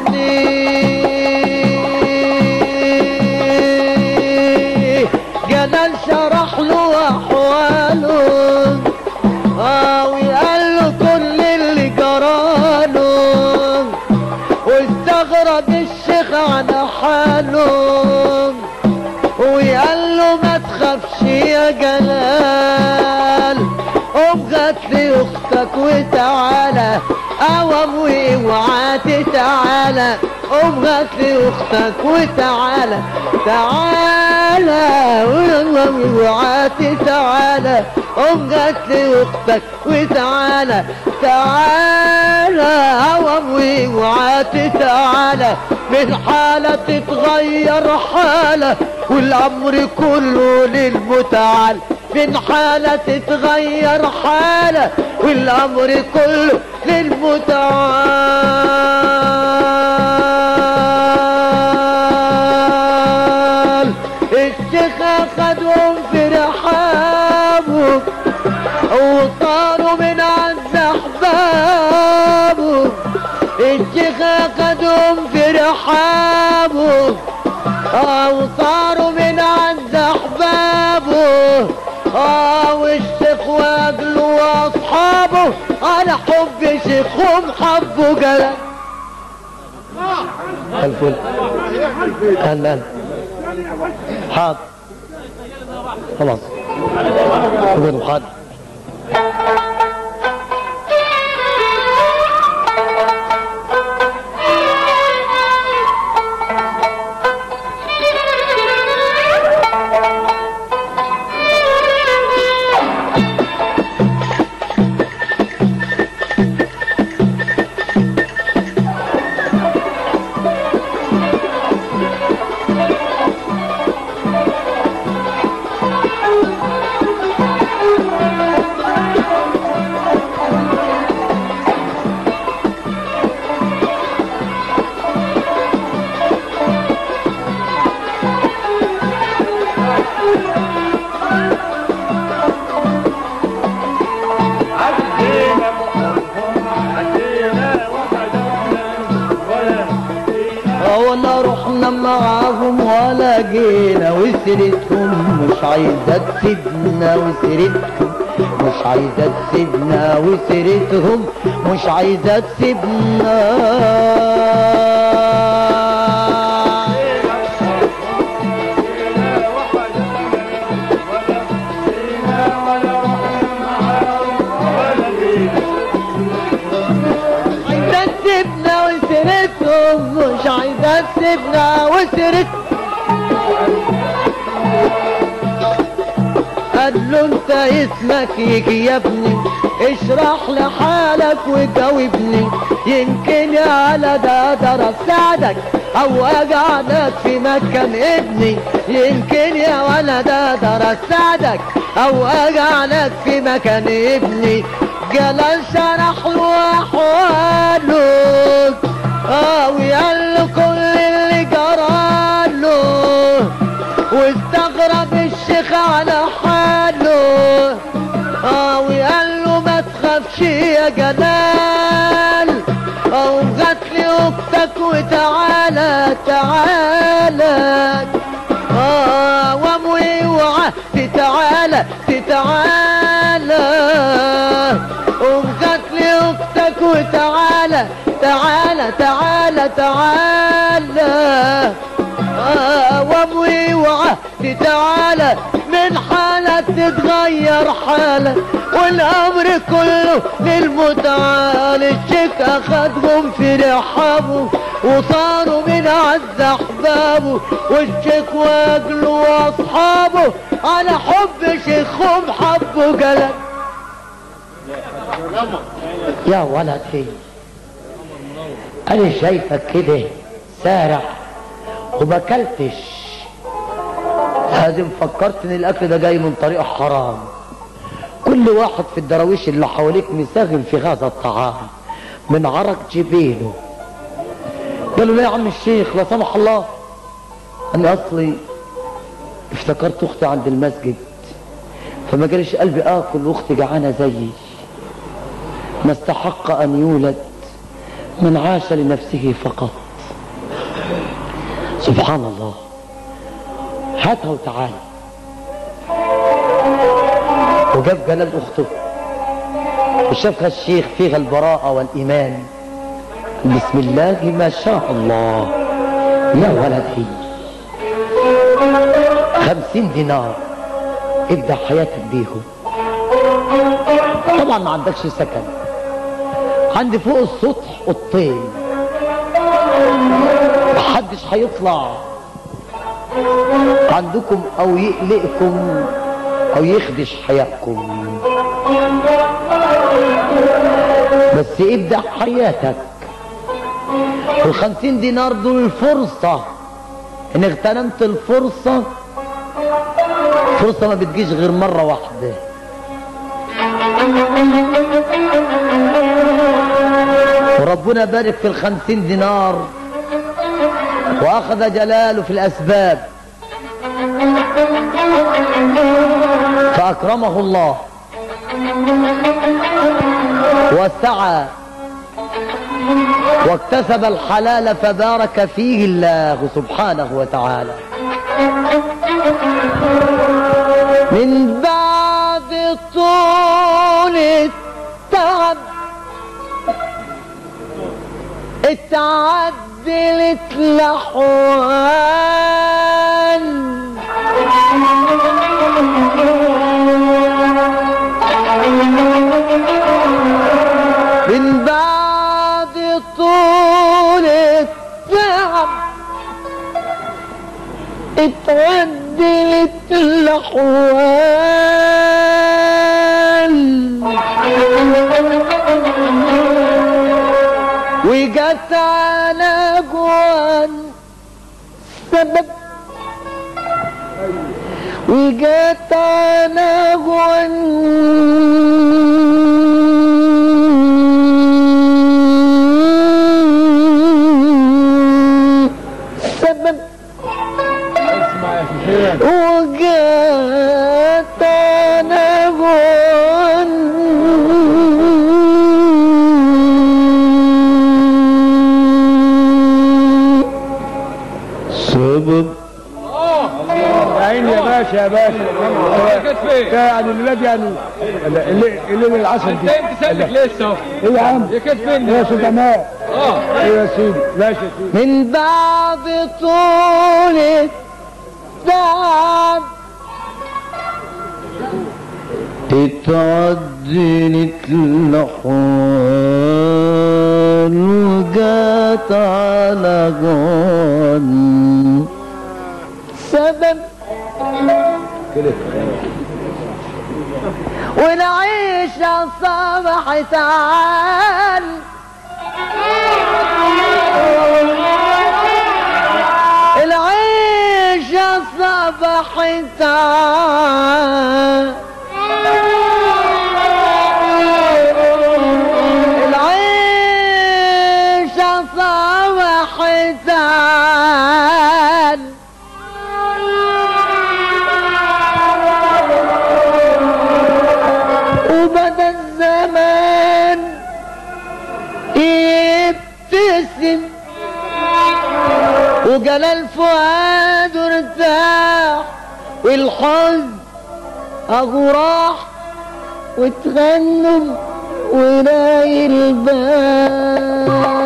Speaker 2: ابني جلال شرح له احواله اه وقال له كل اللي جراله واستغرب الشيخ على حاله وقال له ما تخافش يا جلال قوم غات لي اختك وتعالى قوم واوعى تتعالى قوم غات لي اختك وتعالى تعالى واوعى تتعالى قوم غات لي اختك وتعالى تعالى قوم واوعى تتعالى من حالة تتغير حالة والأمر كله للمتعال من حالة تتغير حالة والأمر كله للمتعال الشيخ أخدهم في رحابه وطاروا من عند أحبابه الشيخ أخدهم في رحابه آه وصاروا من عند أحبابه آه والشيخ وأجله وأصحابه على حب شيخهم حبوا جلال الفل هلا حاضر خلاص حاضر حاضر ولا رحنا معاهم ولا جينا وسيرتهم مش عايزة تسيبنا وسيرتهم مش عايزة تسيبنا وسيرتهم مش عايزة تسيبنا عايزة تسيبنا وسيرتهم مش عايزة تسيبنا وسيرتهم قال له انت اسمك يجي يا ابني اشرح لي حالك وجاوبني يمكن يا ولد اقدر اساعدك او اجعلك في مكان ابني يمكن يا ولد اقدر اساعدك او اجعلك في مكان ابني جلال شرح له احواله اه وقال له كل اللي جراله واستغرب الشيخ على حاله اه وقال له ما تخافش يا جلال اختك وتعالى تعالى اه واموي وعهد تعالى تعالى وقت لي اختك وتعالى تعالى تعالى تعالى آه واموي وعهد تعالى من حالة تتغير حالة والأمر كله للمتعال الشيك أخدهم في رحابه وصاروا من أعز أحبابه والشيك وأجله وأصحابه على حب شيخهم حبه جلد
Speaker 4: يا ولدي انا شايفك كده سارح وما اكلتش لازم فكرت ان الاكل ده جاي من طريق حرام كل واحد في الدراويش اللي حواليك مساهم في هذا الطعام من عرق جبينه قالوا لا يا عم الشيخ لا سمح الله انا اصلي افتكرت اختي عند المسجد فما جاليش قلبي اكل واختي جعانه زيي ما استحق ان يولد من عاش لنفسه فقط سبحان الله هاتها وتعالى وجاب جلال اخته وشافها الشيخ فيها البراءة والإيمان بسم الله ما شاء الله يا ولدي خمسين دينار ابدأ حياتك بيهم طبعا ما عندكش سكن عندي فوق السطح اوضتين محدش هيطلع عندكم او يقلقكم او يخدش حياتكم بس ابدأ حياتك والخمسين دينار دول فرصة ان اغتنمت الفرصة فرصة ما بتجيش غير مرة واحدة وربنا بارك في الخمسين دينار واخذ جلاله في الاسباب فاكرمه الله وسعى واكتسب الحلال فبارك فيه الله سبحانه وتعالى
Speaker 2: من بعد طول التعب اتعدلت الأحوال من بعد طول التعب اتعدلت الأحوال وجت على جوان سبب وجت على جوان سبب
Speaker 3: اسمع يا شيخ
Speaker 2: وجات انا
Speaker 1: سبب
Speaker 3: عيني يا باشا يا باشا
Speaker 5: كانت فين؟
Speaker 3: يعني الولاد يعني اللي اللي من العسل دي
Speaker 5: انت مسلك لسه
Speaker 3: ايه يا عم
Speaker 5: هي كانت فين
Speaker 3: ايه يا سيدي عماد
Speaker 5: اه
Speaker 3: ايه يا سيدي ماشي يا سيدي
Speaker 2: من بعد طول التعب
Speaker 4: اتعدلت الأحوال وجات على جون
Speaker 2: سبب والعيشة صبحت عال العيشة صبحت عال العيشة صبحت عال وبدا الزمان يبتسم وقال الفؤاد ارتاح والحزن اهو راح وتغنم ولاي الباب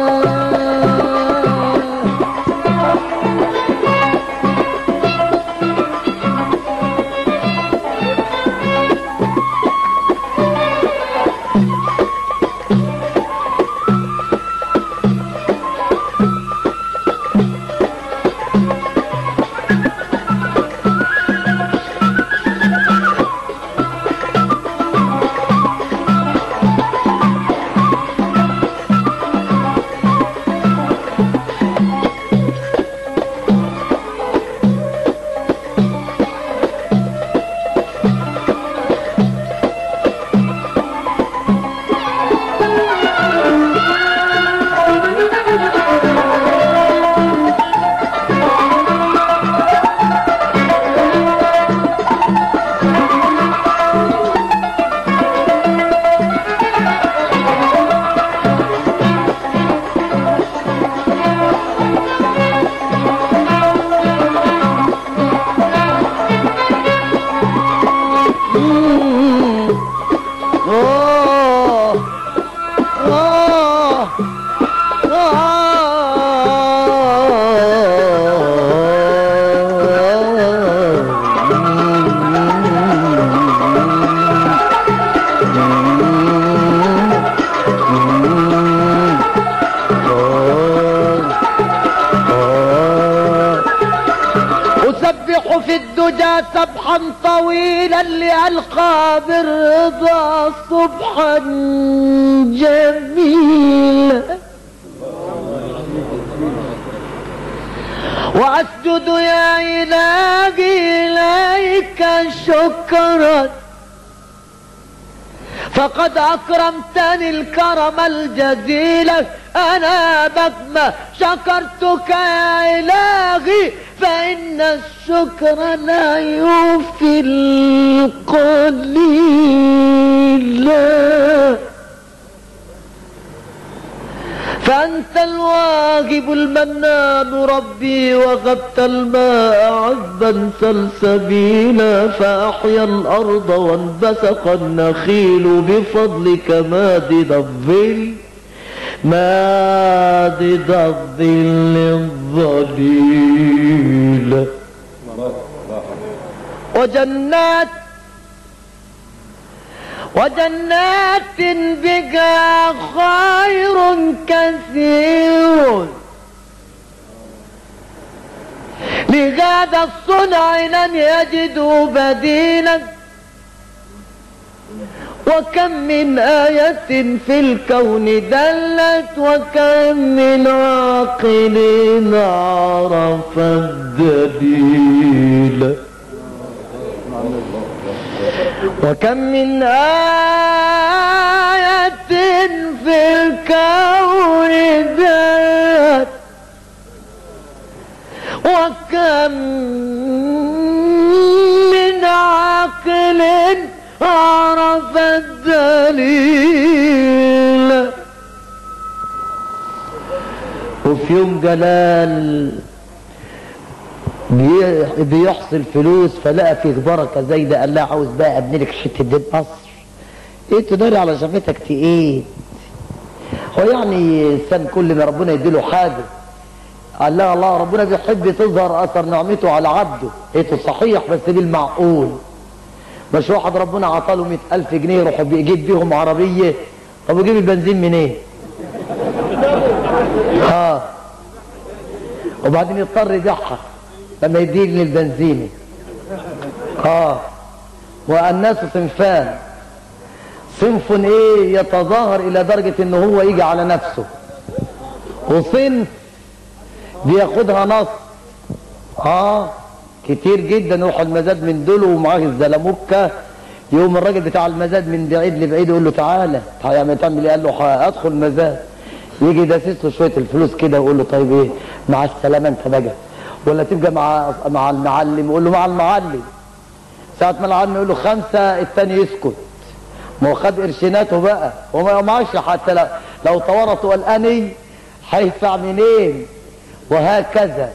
Speaker 2: أسبح في الدجى سبحا طويلا لألقى بالرضا صبحا جميلا وأسجد يا إلهي إليك شكرا فقد أكرمتني الكرم الجزيل أنا مهما شكرتك يا إلهي فإن الشكر لا يوفي القليل فأنت الواجب المنان ربي وغبت الماء عذبا سلسبيلا فأحيا الأرض وانبسق النخيل بفضلك مادد الظل مادد الظل الظليل وجنات وجنات بها خير كثير لهذا الصنع لم يجدوا بديلا وكم من آية في الكون دلت وكم من عاقل عرف الدليل وكم من آية في الكون دلت وكم من عقل عرف الدليل
Speaker 4: وفي يوم جلال بي- بيحصل فلوس فلقى فيه بركه زي ده قال لها عاوز بقى ابني لك حته دين قصر ايه تداري على شفتك تقيل هو يعني الانسان كل ما ربنا يديله حاجه قال لها الله ربنا بيحب تظهر اثر نعمته على عبده ايه صحيح بس بالمعقول مش واحد ربنا عطاله مئة ألف جنيه يروح يجيب بيهم عربية طب يجيب البنزين منين؟ اه وبعدين يضطر يبيعها لما يديني البنزين اه والناس صنفان صنف ايه يتظاهر الى درجة ان هو يجي على نفسه وصنف بياخدها نص اه كتير جدا يروح المزاد من دول ومعاه الزلموكة يوم الراجل بتاع المزاد من بعيد لبعيد يقول له تعالى تعالى تعمل ايه قال له ادخل المزاد يجي داسس له شويه الفلوس كده ويقول له طيب ايه مع السلامه انت بقى ولا تبقى مع مع المعلم يقول له مع المعلم ساعة ما العلم يقول له خمسة التاني يسكت ما هو خد قرشيناته بقى وما معاش حتى لو, لو تورط وقال اني هيدفع منين وهكذا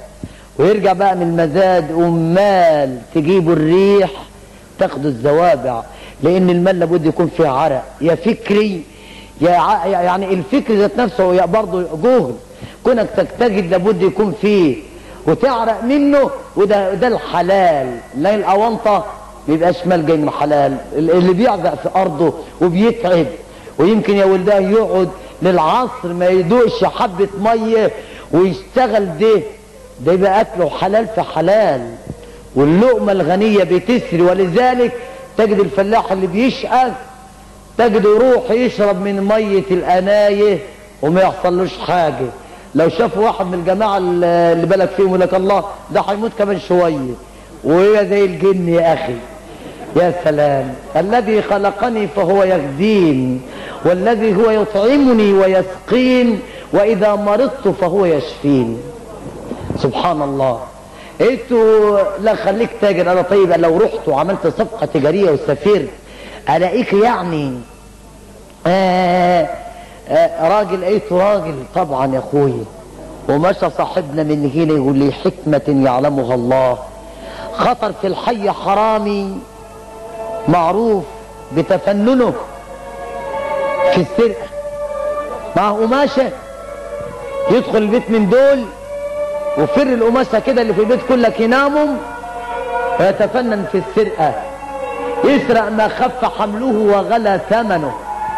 Speaker 4: ويرجع بقى من المزاد ومال تجيبوا الريح تاخدوا الزوابع لان المال لابد يكون فيه عرق يا فكري يا ع- يعني الفكر ذات نفسه يا برضه جهد كونك تجتهد لابد يكون فيه وتعرق منه وده ده الحلال لا الاونطه ما يبقاش مال جاي من حلال اللي بيعزق في ارضه وبيتعب ويمكن يا ولداه يقعد للعصر ما يدوقش حبه ميه ويشتغل ده ده يبقى اكله حلال في حلال واللقمه الغنيه بتسري ولذلك تجد الفلاح اللي بيشقى تجد يروح يشرب من ميه الانايه وما يحصلوش حاجه لو شاف واحد من الجماعه اللي بالك فيهم يقول لك الله ده هيموت كمان شويه وهي زي الجن يا اخي يا سلام الذي خلقني فهو يغدين والذي هو يطعمني ويسقين واذا مرضت فهو يشفين سبحان الله انتوا لا خليك تاجر انا طيب لو رحت وعملت صفقه تجاريه وسافرت الاقيك يعني آه آه راجل لقيته راجل طبعا يا اخوي ومشى صاحبنا من هنا يقول لي حكمة يعلمها الله خطر في الحي حرامي معروف بتفننه في السرقة مع قماشة يدخل البيت من دول وفر القماشة كده اللي في البيت كلك يناموا ويتفنن في السرقة يسرق ما خف حمله وغلى ثمنه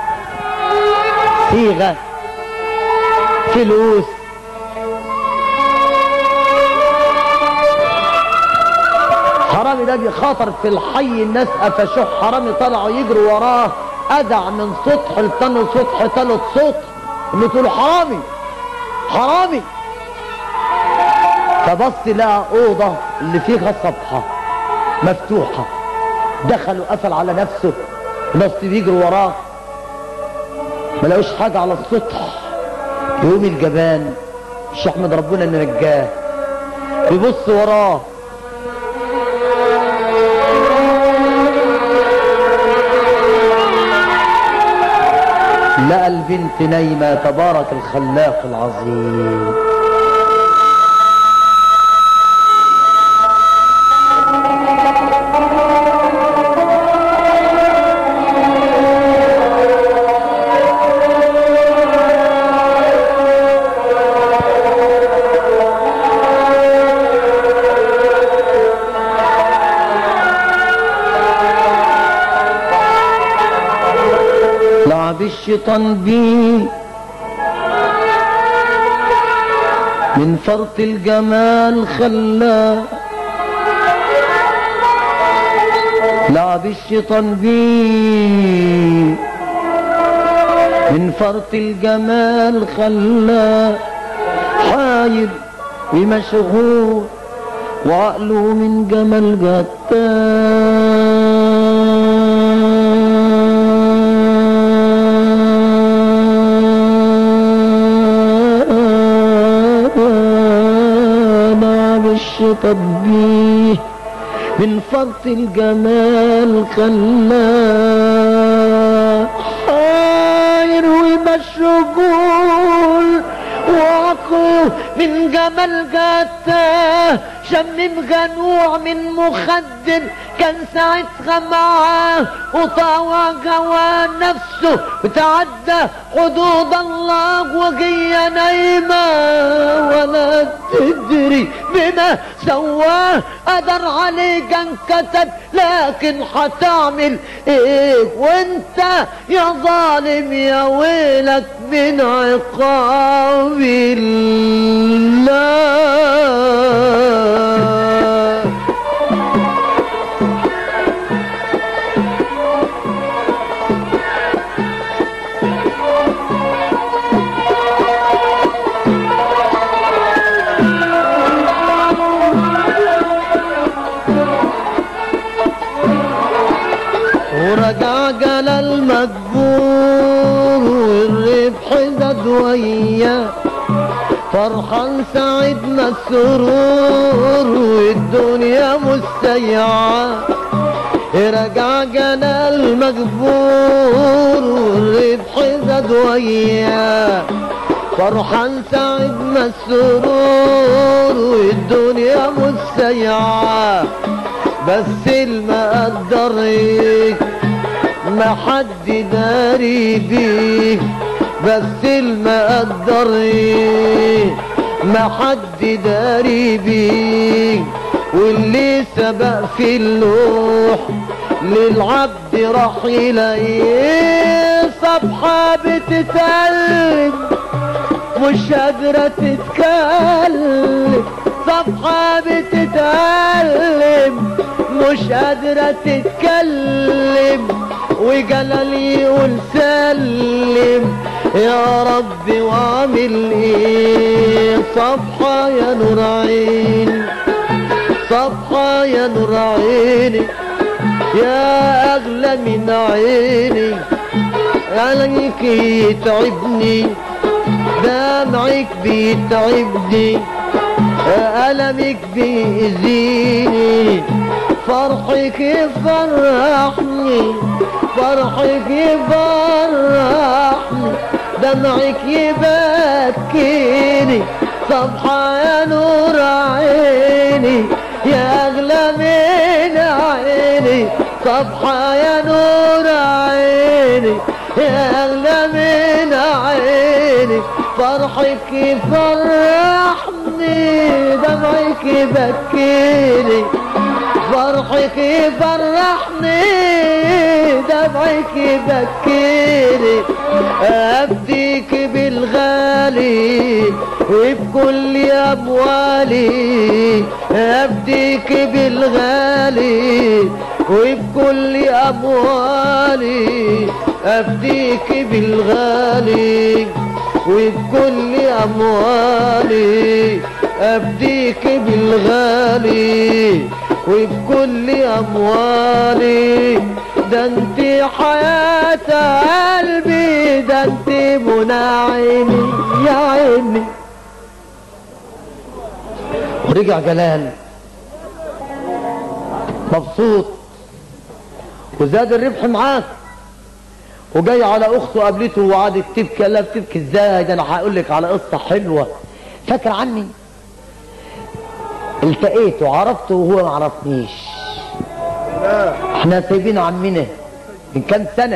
Speaker 4: صيغة فلوس حرامي ده بيخاطر في الحي الناس قفشوه حرامي طلعوا يجروا وراه أدع من سطح لتاني سطح تالت سطح اللي تقول حرامي حرامي فبص لقى أوضة اللي فيها صفحة مفتوحة دخل وقفل على نفسه الناس بيجروا وراه ما لقوش حاجة على السطح يقوم الجبان مش يحمد ربنا ان نجاه يبص وراه لقى البنت نايمة تبارك الخلاق العظيم لعب الشيطان بيه من فرط الجمال خلاه لعب الشيطان بيه من فرط الجمال خلاه حاير ومشغول وعقله من جمال جتان بالشطبيه من فرط الجمال خلاه حاير ومشغول وعقله من جمال جتاه شمم غنوع من مخدر كان ساعتها معاه وطاوع جوا نفسه وتعدى حدود الله وهي نايمة ولا تدري بما سواه قدر عليك انكتب لكن هتعمل ايه وانت يا ظالم يا ويلك من عقاب الله ورجع جل المجبور والربح زاد وياه فرحان سعيد مسرور والدنيا مستيعة رجع جنا المجبور والربح زاد وياه فرحان سعيد مسرور
Speaker 2: مستور والدنيا مستيعة بس المقدرك ما حد داري بيه بس المقدرك ما حد داري بيه واللي سبق في اللوح للعبد راح يلاقيه صفحة بتتقلب مش قادرة تتكلم صفحة بتتكلم مش قادرة تتكلم وجلال يقول سلم يا رب واعمل ايه صفحة يا نور عيني صفحة يا نور عيني يا اغلى من عيني عليك يتعبني دمعك بيتعبني ألمك بيأذيني فرحك يفرحني فرحك يفرحني دمعك يبكيني صبحة يا نور عيني يا أغلى من عيني صبحة يا نور عيني يا أغلى من عيني فرحك يفرحني دمعك يبكيني فرحك يفرحني دمعك يبكيني أبديك بالغالي وبكل أموالي أبديك بالغالي وبكل أموالي أفديك بالغالي وبكل أموالي أفديك بالغالي وبكل أموالي ده انت حياة قلبي ده انت منى عيني يا عيني ورجع جلال مبسوط وزاد الربح معاه وجاي على اخته قابلته وقعدت تبكي قال لها بتبكي ازاي ده انا هقول لك على قصه حلوه فاكر عني التقيته وعرفته وهو ما عرفنيش احنا سايبين عمنا من كام سنه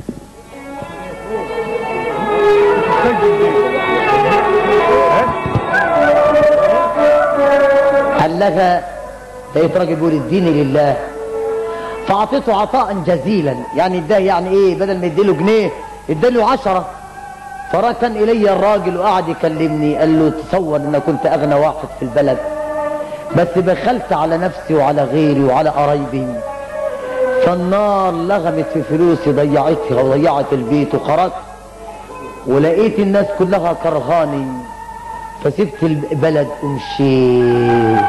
Speaker 2: قال لها لقيت راجل بيقول اديني لله فاعطيته عطاء جزيلا يعني اداه يعني ايه بدل ما يديله جنيه اداله عشرة فركن الي الراجل وقعد يكلمني قال له تصور ان كنت اغنى واحد في البلد بس بخلت على نفسي وعلى غيري وعلى قرايبي فالنار لغمت في فلوسي ضيعتها وضيعت البيت وخرجت ولقيت الناس كلها كرهاني فسبت البلد ومشيت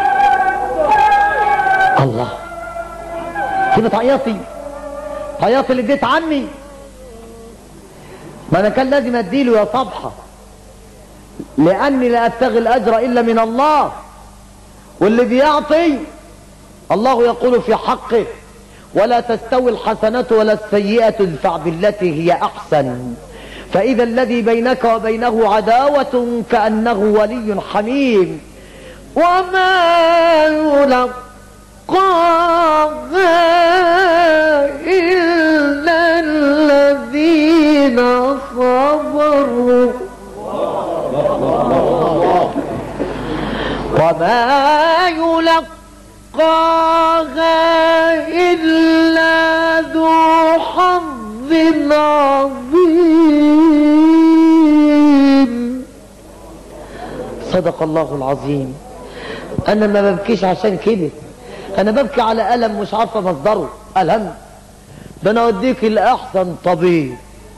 Speaker 2: الله كده تعيطي تعيطي اللي اديت عمي ما انا كان لازم اديله يا صبحة لاني لا ابتغي الاجر الا من الله واللي بيعطي الله يقول في حقه ولا تستوي الحسنة ولا السيئة ادفع بالتي هي احسن فاذا الذي بينك وبينه عداوة كأنه ولي حميم وما يلقى يلقاها إلا الذين صبروا وما يلقاها إلا ذو حظ عظيم صدق الله العظيم أنا ما ببكيش عشان كده انا ببكي على الم مش عارفه مصدره الم ده انا اوديك لاحسن طبيب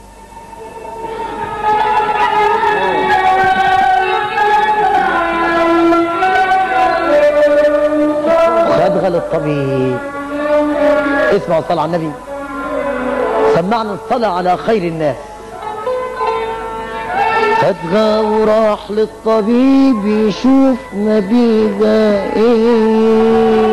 Speaker 2: خدغل الطبيب اسمع الصلاة على النبي سمعنا الصلاة على خير الناس خدغى وراح للطبيب يشوف نبيذة ايه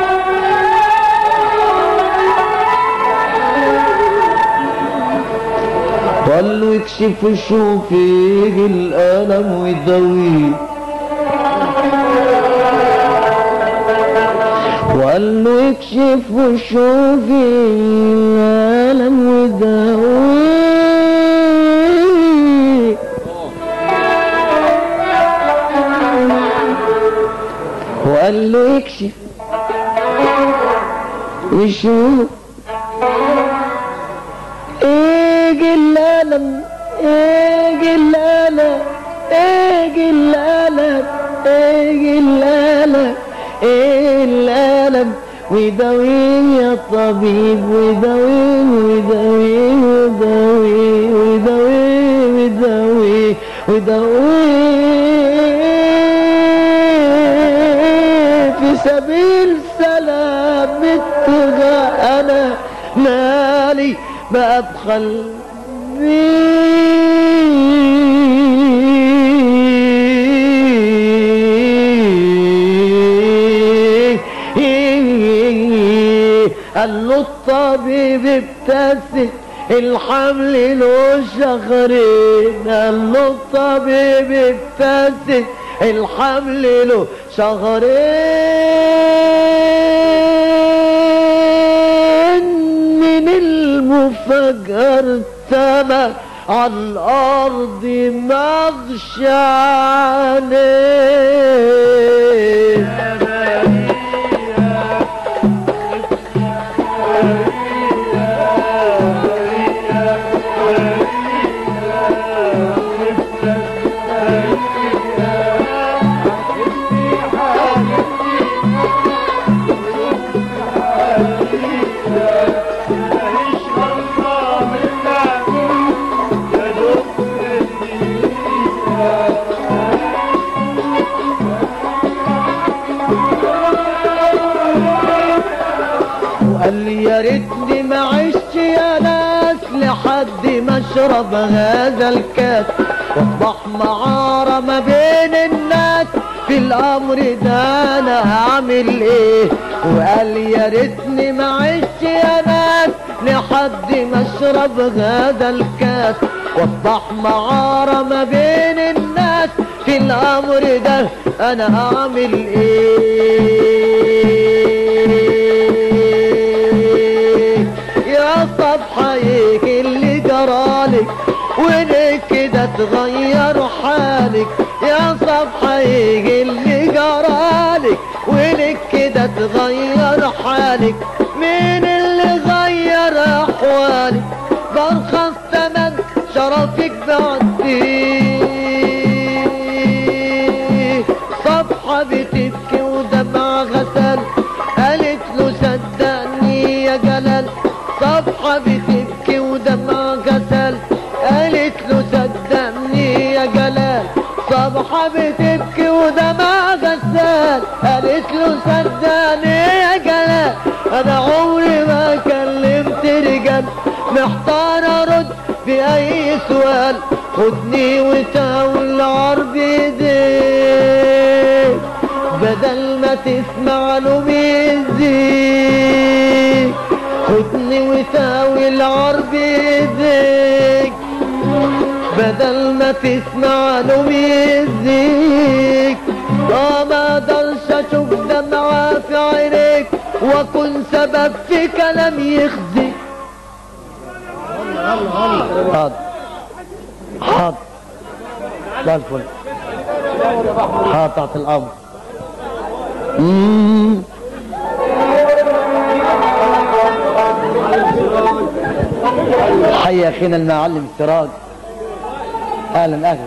Speaker 2: قال له يكشف شوف ايه الالم ويداويه اكشف وشوفي العالم وداوي وقال له اكشف وشوف ايه الالم ايه الالم ايه الالم ايه الالم ايه الالم وداوي يا طبيب وداوي وداوي وداوي وداوي وداوي وداوي في سبيل سلامتها انا مالي بأبخل بيه قال له الطبيب ابتسم الحمل له شهرين قال له الطبيب ابتسم الحمل له شهرين من المفاجأة ارتمى على الأرض مغشى عليه وقال لي يا ريتني ما عشت يا ناس لحد ما اشرب هذا الكاس واصبح معارة ما بين الناس في الامر ده انا هعمل ايه وقال لي يا ريتني ما عشت يا ناس لحد ما اشرب هذا الكاس واصبح معارة ما بين الناس في الامر ده انا هعمل ايه يا صبحة يجي اللي جرالك وليه كده تغير حالك يا صبحة يجي اللي جرالك وليه كده تغير حالك مين اللي غير احوالك برخص تمن شرفك بعديه صبحة بتبكي ودمع غسل قالت له صدقني يا جلال صبحة بتبكي ودمع غسل قالت له صدقني يا جلال صبحة بتبكي ودمع غسال قالت له صدقني يا جلال انا عمري ما كلمت رجال محتار ارد بأي سؤال خدني وتاول عرض ايديك بدل ما تسمع له بيزيك خدني وتاول عرض ايديك بدل ما تسمع له بيزيك اه ما اقدرش اشوف دمعة في عينيك واكون سبب في كلام يخزيك حاضر حاضر لا الفل حاضر تحت الامر مم. حي اخينا المعلم سراج اهلا اهلا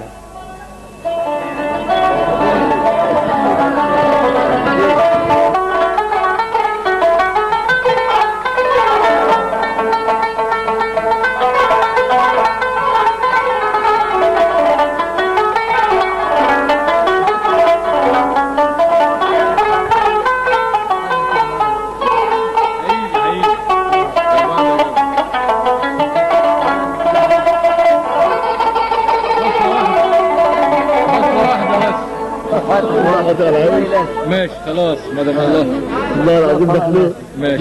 Speaker 3: ماشي خلاص مدام الله
Speaker 1: الله العظيم ده فلوس
Speaker 3: ماشي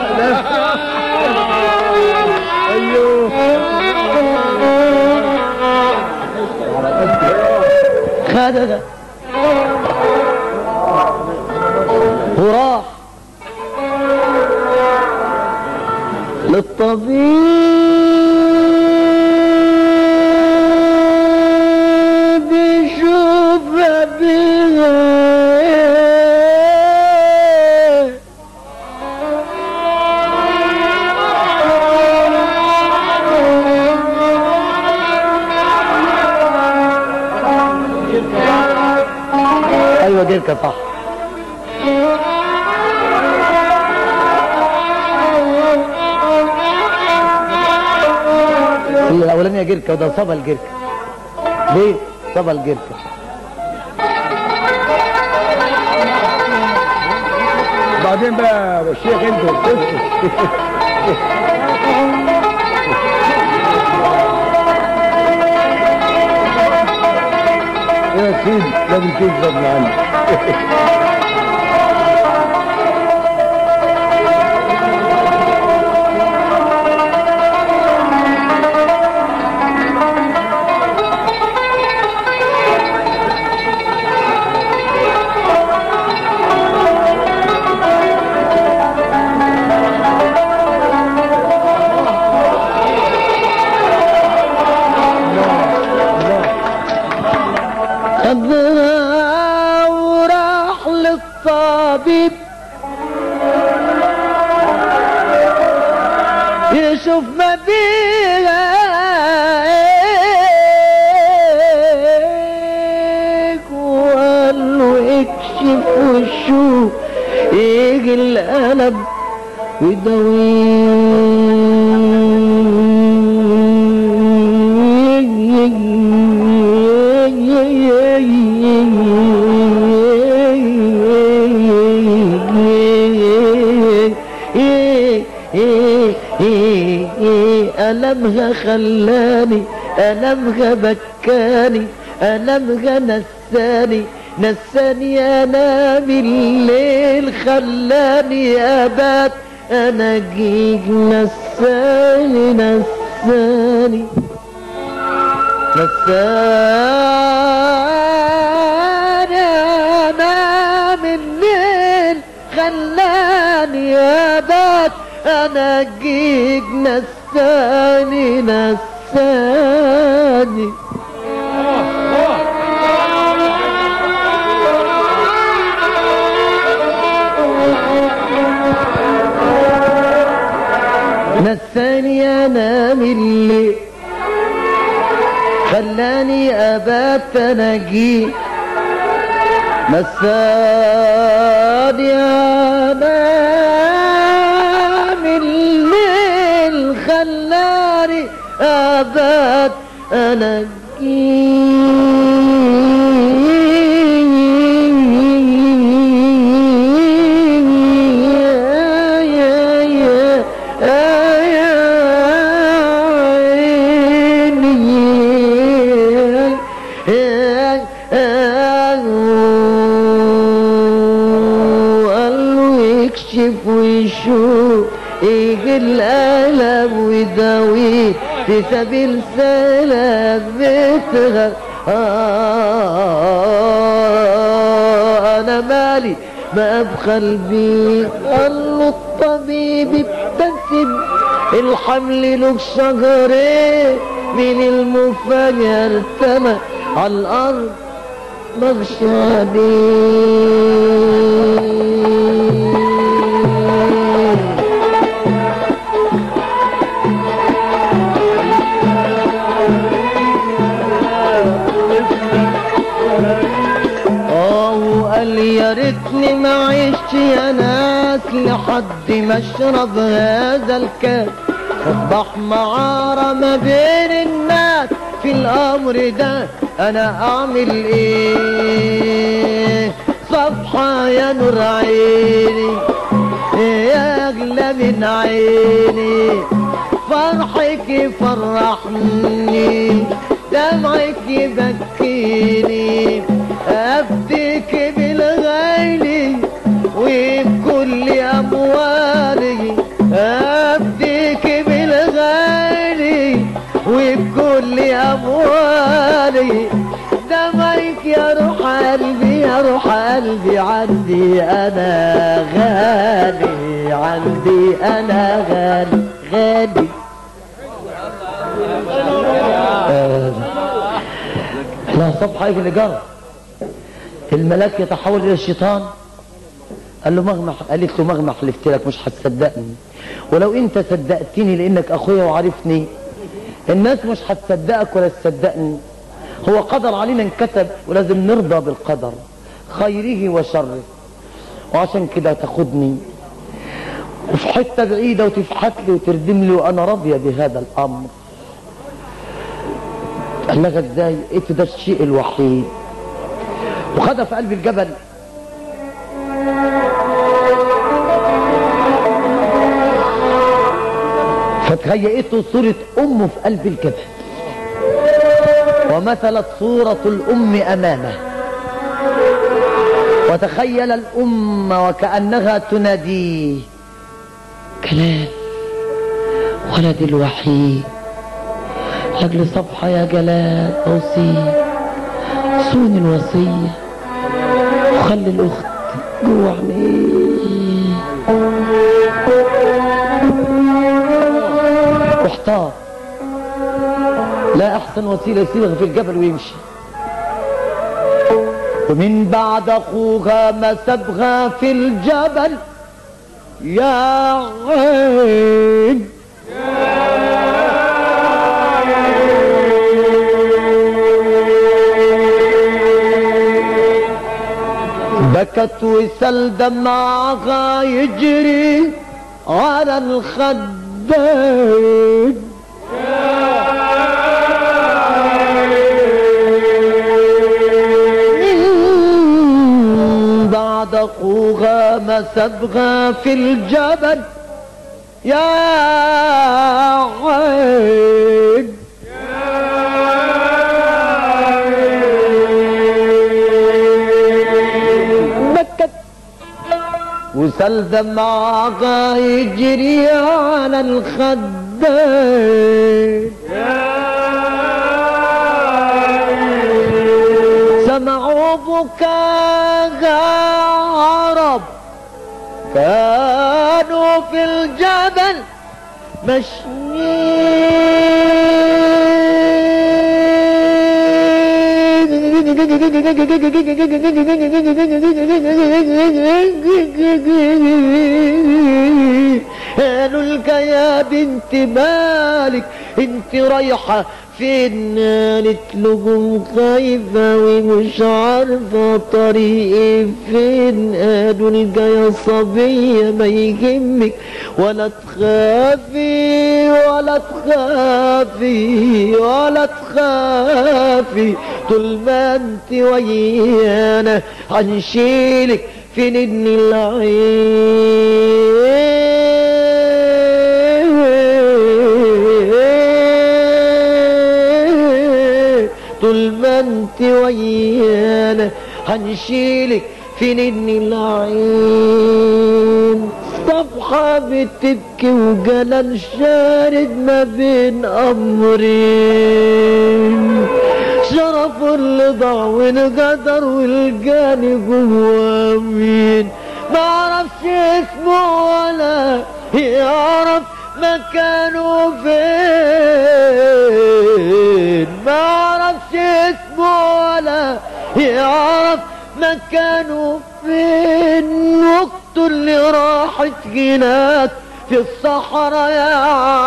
Speaker 2: خدد وراح الطبيب شوف بها
Speaker 4: ايوه جيركا صح الاولانيه جيركا وده صبا الجيركا ليه صبا الجيركا
Speaker 1: بعدين بقى يا الشيخ انت يا سيدي لازم تكذب معانا
Speaker 2: خدها وراح للطبيب يشوف ما بيك وقال له اكشف وشوف يجي القلب ألمها خلاني ألمها بكاني ألمها نساني نساني أنا بالليل خلاني أبات أنا جيج نساني نساني نساني أنا بالليل خلاني أبات أنا جيج نساني نساني نساني انا من اللي خلاني ابات اناجي نساني انا من الليل خلاني ابات يكشف ويشوف يجي الألم ويداويه في سبيل سلام بيتها آه أنا مالي ما أبخل بيه قال له الطبيب ابتسم الحمل له شجرين من المفاجأة ارتمى على الأرض مغشانين اه وقال يا ريتني ما عشت يا ناس لحد ما اشرب هذا الكاس اصبح معارة ما بين الناس في الامر ده انا اعمل ايه صفحة يا نور عيني يا اغلى من عيني فرحك يفرحني دمعك يبكيني أفديك بالغالي وبكل أموالي أفديك بالغالي وبكل أموالي دمعك يا روح قلبي يا روح قلبي عندي أنا غالي عندي أنا غالي غالي
Speaker 4: صفحة ايه اللي جرى الملاك يتحول الى الشيطان قال له مهما قالت له مهما حلفت لك مش هتصدقني ولو انت صدقتني لانك اخويا وعارفني الناس مش هتصدقك ولا تصدقني هو قدر علينا انكتب ولازم نرضى بالقدر خيره وشره وعشان كده تاخدني وفي حته بعيده وتفحت لي وتردم لي وانا راضيه بهذا الامر قال لها ازاي انت ده الشيء الوحيد وخدها في قلب الجبل فتهيئته صورة أمه في قلب الجبل ومثلت صورة الأم أمامه وتخيل الأم وكأنها تناديه كلام ولدي الوحيد لاجل صفحة يا جلال أوصيه صون الوصية وخلي الأخت جوه عينيه واحتار لا أحسن وسيلة يسيبها في الجبل ويمشي ومن بعد أخوها ما سبغى في الجبل يا عين بكت وسل دمعها يجري على الخدين من بعد اخوها ما سبغى في الجبل يا عين بكت وسل دمعها يجري على الخدين سمعوا بكاها عرب كانوا في الجبل ماشيين قالوا لك يا بنت مالك انت رايحة فين قالت لهم خايفة ومش عارفة طريقي فين قالوا لك يا صبية ما يهمك ولا تخافي ولا تخافي ولا تخافي طول ما انت ويانا هنشيلك في ندن العين طول ما انت ويانا هنشيلك في ندن العين صفحة بتبكي وجلال شارد ما بين أمرين شرف اللي ضاع والقدر والجاني جوا مين ما عرفش اسمه ولا يعرف مكانه فين ما عرفش اسمه ولا يعرف مكانه فين وقته اللي راحت هناك في الصحراء يا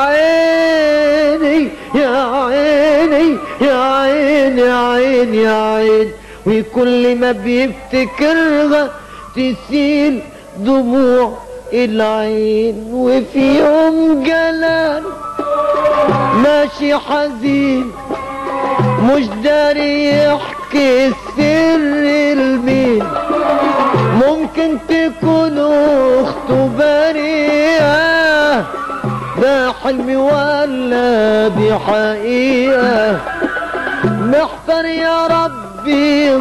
Speaker 4: عيني يا عيني يا عيني يا عيني يا عيني وكل ما بيفتكرها تسيل دموع العين وفي يوم جلال ماشي حزين مش داري يحكي السر المين ممكن تكون اخته بريئة ده حلمي ولا دي حقيقة محتار يا ربي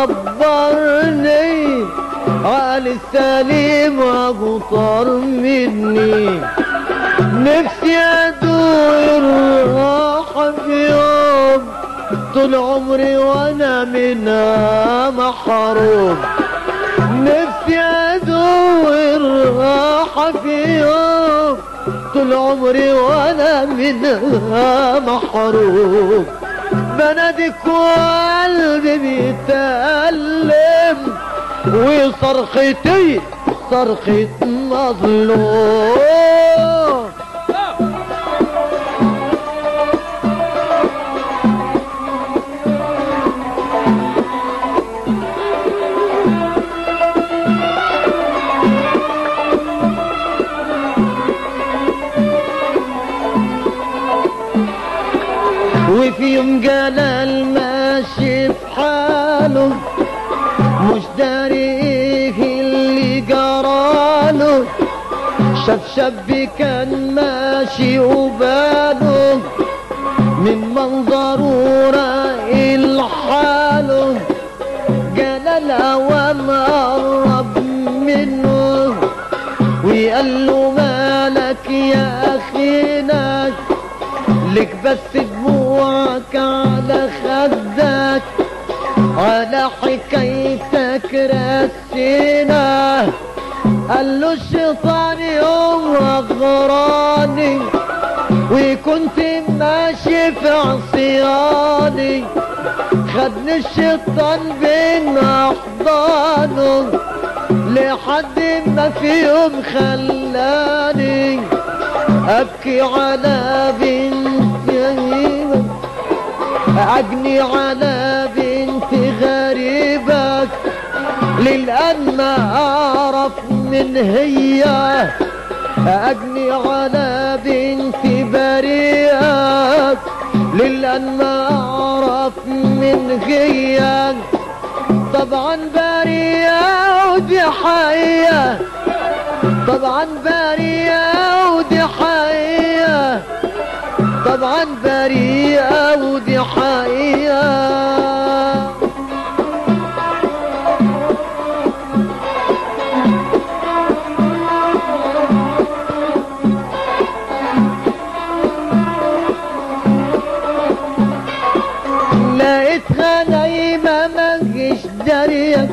Speaker 4: صبرني على السليم اغطر مني نفسي ادور الراحة في يوم طول عمري وانا منها محروم نفسي ادور راحة في يوم طول عمري وانا منها محروم
Speaker 2: بنادك وقلبي بيتألم وصرختي صرخة مظلوم وفي يوم جلال ماشي في حاله مش داري ايه اللي جراله شاف شاب كان ماشي وباله من منظره رأي لحاله جلال اوام قرب منه وقال له مالك يا اخينا لك بس دموعك على خدك على حكايتك رسينا قال له الشيطان يوم غراني وكنت ماشي في عصياني خدني الشيطان بين احضانه لحد ما في يوم خلاني ابكي على بنت غريبة اجني على بنت غريبة للان ما اعرف من هي اجني على بنت بريئة للان ما اعرف من هي طبعا بريئة ودي حقيقة طبعا بريئة ودي حقيقة طبعا بريئة ودي حقيقة لقيتها نايمة مجيش دارية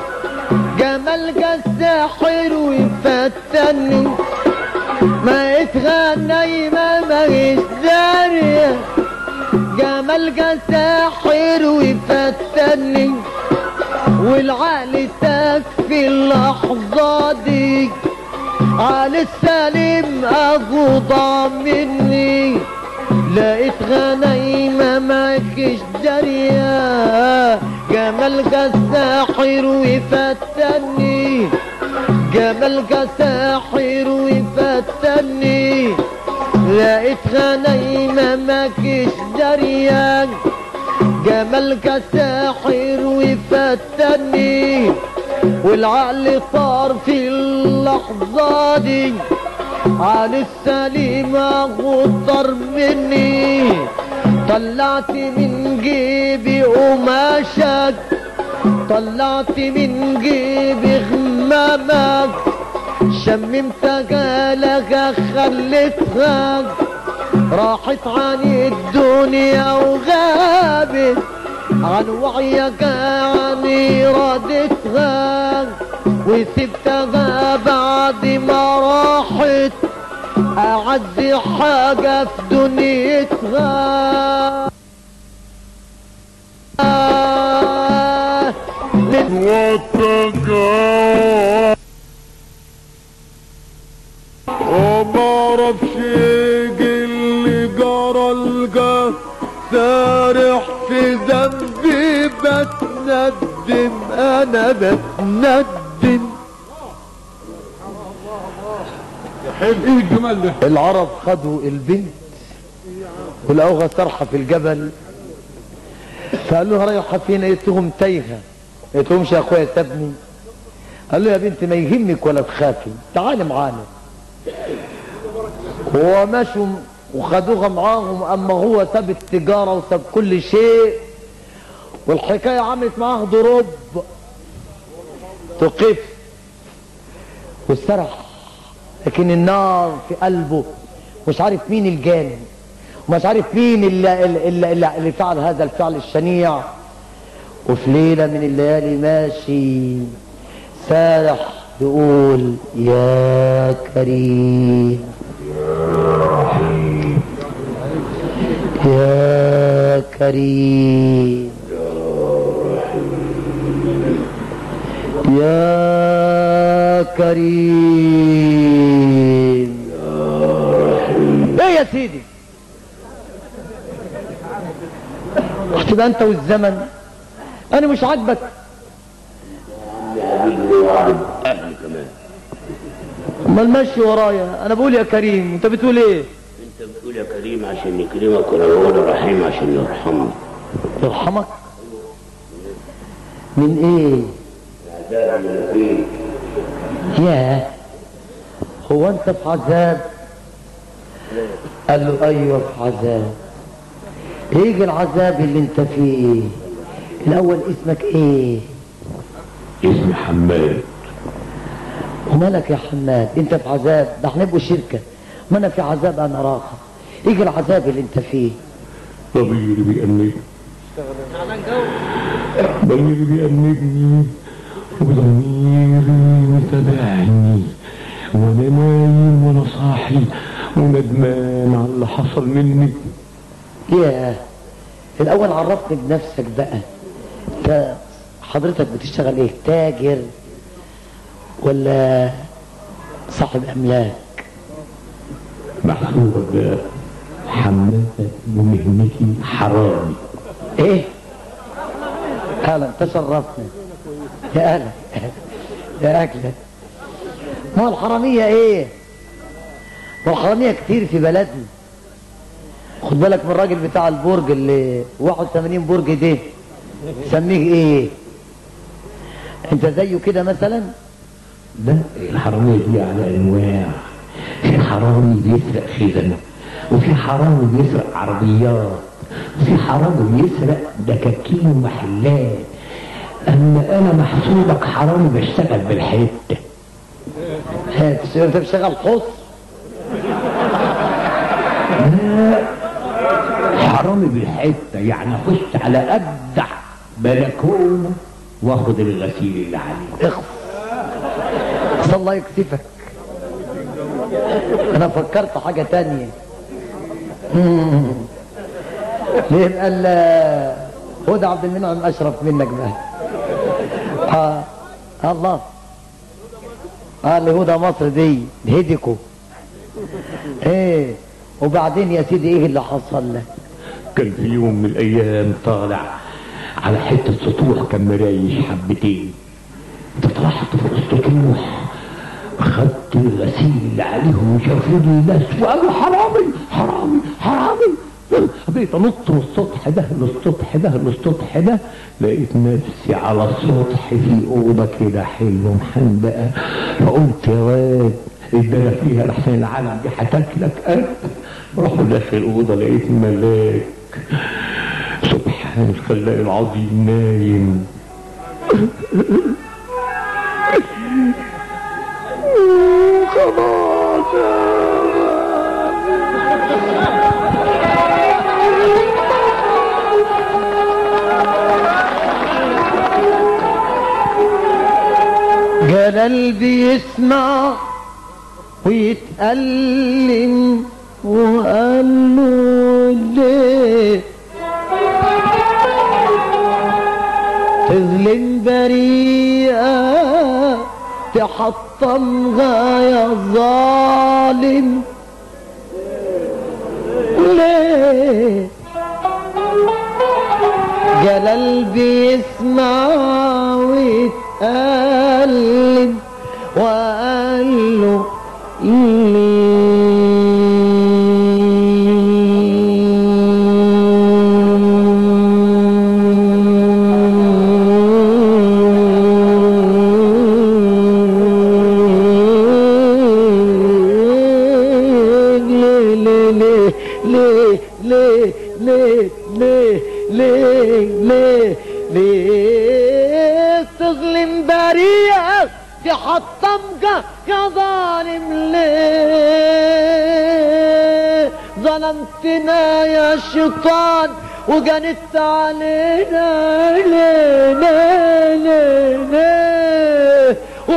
Speaker 2: جمال الساحر ويفتني ما لقيتها نايمة مجيش دارية جمال ساحر ويفتني والعقل تاك في اللحظة دي على السليم أغضى مني لقيتها نايمة ماكش دارية جمالك الساحر ويفتني جمالك ساحر ويفتني لقيتها نايمة ماكش دارية جمالك ساحر ويفتني والعقل طار في اللحظة دي على السليم غدر مني طلعت من جيبي قماشك طلعت من جيبي غمامك شممتها لك خليتها راحت عن الدنيا وغابت عن وعيك عن ارادتها وسبتها بعد ما راحت اعز حاجة في دنيتها
Speaker 5: واتجاه وما اعرفش يجي اللي جرى الجاه سارح في ذنبي بتندم انا بتندم
Speaker 3: ايه الجمال ده
Speaker 4: العرب خدوا البنت ولقوها سرحة في الجبل فقالوا لها رايحة فين قالت لهم تايهة قالت لهمش يا اخويا سابني قال له يا بنت ما يهمك ولا تخافي تعالي معانا ومشوا وخدوها معاهم اما هو ساب التجارة وساب كل شيء والحكاية عملت معاه ضرب تقف واسترح لكن النار في قلبه مش عارف مين الجاني ومش عارف مين اللي, اللي, اللي, اللي فعل هذا الفعل الشنيع وفي ليلة من الليالي ماشي سارح يقول يا كريم يا كريم يا كريم ايه يا سيدي تبقى انت والزمن انا مش عاجبك امال ماشي ورايا انا بقول يا كريم انت بتقول ايه
Speaker 6: انت بتقول يا كريم عشان يكرمك ولا بقول رحيم عشان يرحمك
Speaker 4: يرحمك من ايه
Speaker 6: عذاب من فيك
Speaker 4: ياه هو انت في عذاب قال له ايوه في عذاب يجي العذاب اللي انت فيه الاول اسمك ايه
Speaker 6: اسمي حماد
Speaker 4: ومالك يا حماد انت في عذاب ده احنا نبقوا شركه ما انا في عذاب انا راحه يجي العذاب اللي انت فيه
Speaker 6: ضميري بيأنبني ضميري بيأنبني وضميري متابعني وانا نايم وانا صاحي وندمان على اللي حصل مني
Speaker 4: ياه الاول عرفني بنفسك بقى انت حضرتك بتشتغل ايه تاجر ولا صاحب املاك
Speaker 6: محسوب حماد ومهنتي حرامي
Speaker 4: ايه اهلا تشرفنا يا اهلا يا اهلا ما هو الحراميه ايه ما هو الحراميه كتير في بلدنا خد بالك من الراجل بتاع البرج اللي 81 برج ده سميه ايه انت زيه كده مثلا
Speaker 6: لا الحرامية دي على انواع في حرامي بيسرق خزنة وفي حرامي بيسرق عربيات وفي حرامي بيسرق دكاكين ومحلات اما انا محسوبك حرامي بشتغل بالحته
Speaker 4: ها، انت بتشتغل حص
Speaker 6: حرامي بالحته يعني اخش على ابدع بلكونه واخد الغسيل اللي عليه
Speaker 4: اخف بس الله يكسفك انا فكرت حاجة تانية مم. ليه بقى ال- هدى عبد المنعم اشرف منك بقى اه الله اه اللي هدى مصر دي هديكو ايه وبعدين يا سيدي ايه اللي حصل لك
Speaker 6: كان في يوم من الايام طالع على حته سطوح كان مريش حبتين طلعت فوق السطوح خدت الغسيل اللي عليهم وشافوني ناس وقالوا حرامي حرامي حرامي بقيت انط من السطح ده للسطح ده للسطح ده لقيت نفسي على السطح في اوضه كده حلوه محندقه فقلت يا واد الدنيا فيها لحسن العالم دي هتاكلك اكل رحت داخل الاوضه لقيت ملاك سبحان الخلاق العظيم نايم
Speaker 4: قال قلبي يسمع ويتألم وقال له ليه تظلم بريئة تحطمها يا ظالم ليه قال قلبي يسمع ويتألم وقال له ليه ليه ليه ليه ليه ليه ليه ليه ليه ليه تظلم بريئة تحطمك يا ظالم ليه ظلمتنا يا شيطان وجنت علينا ليه ليه ليه ليه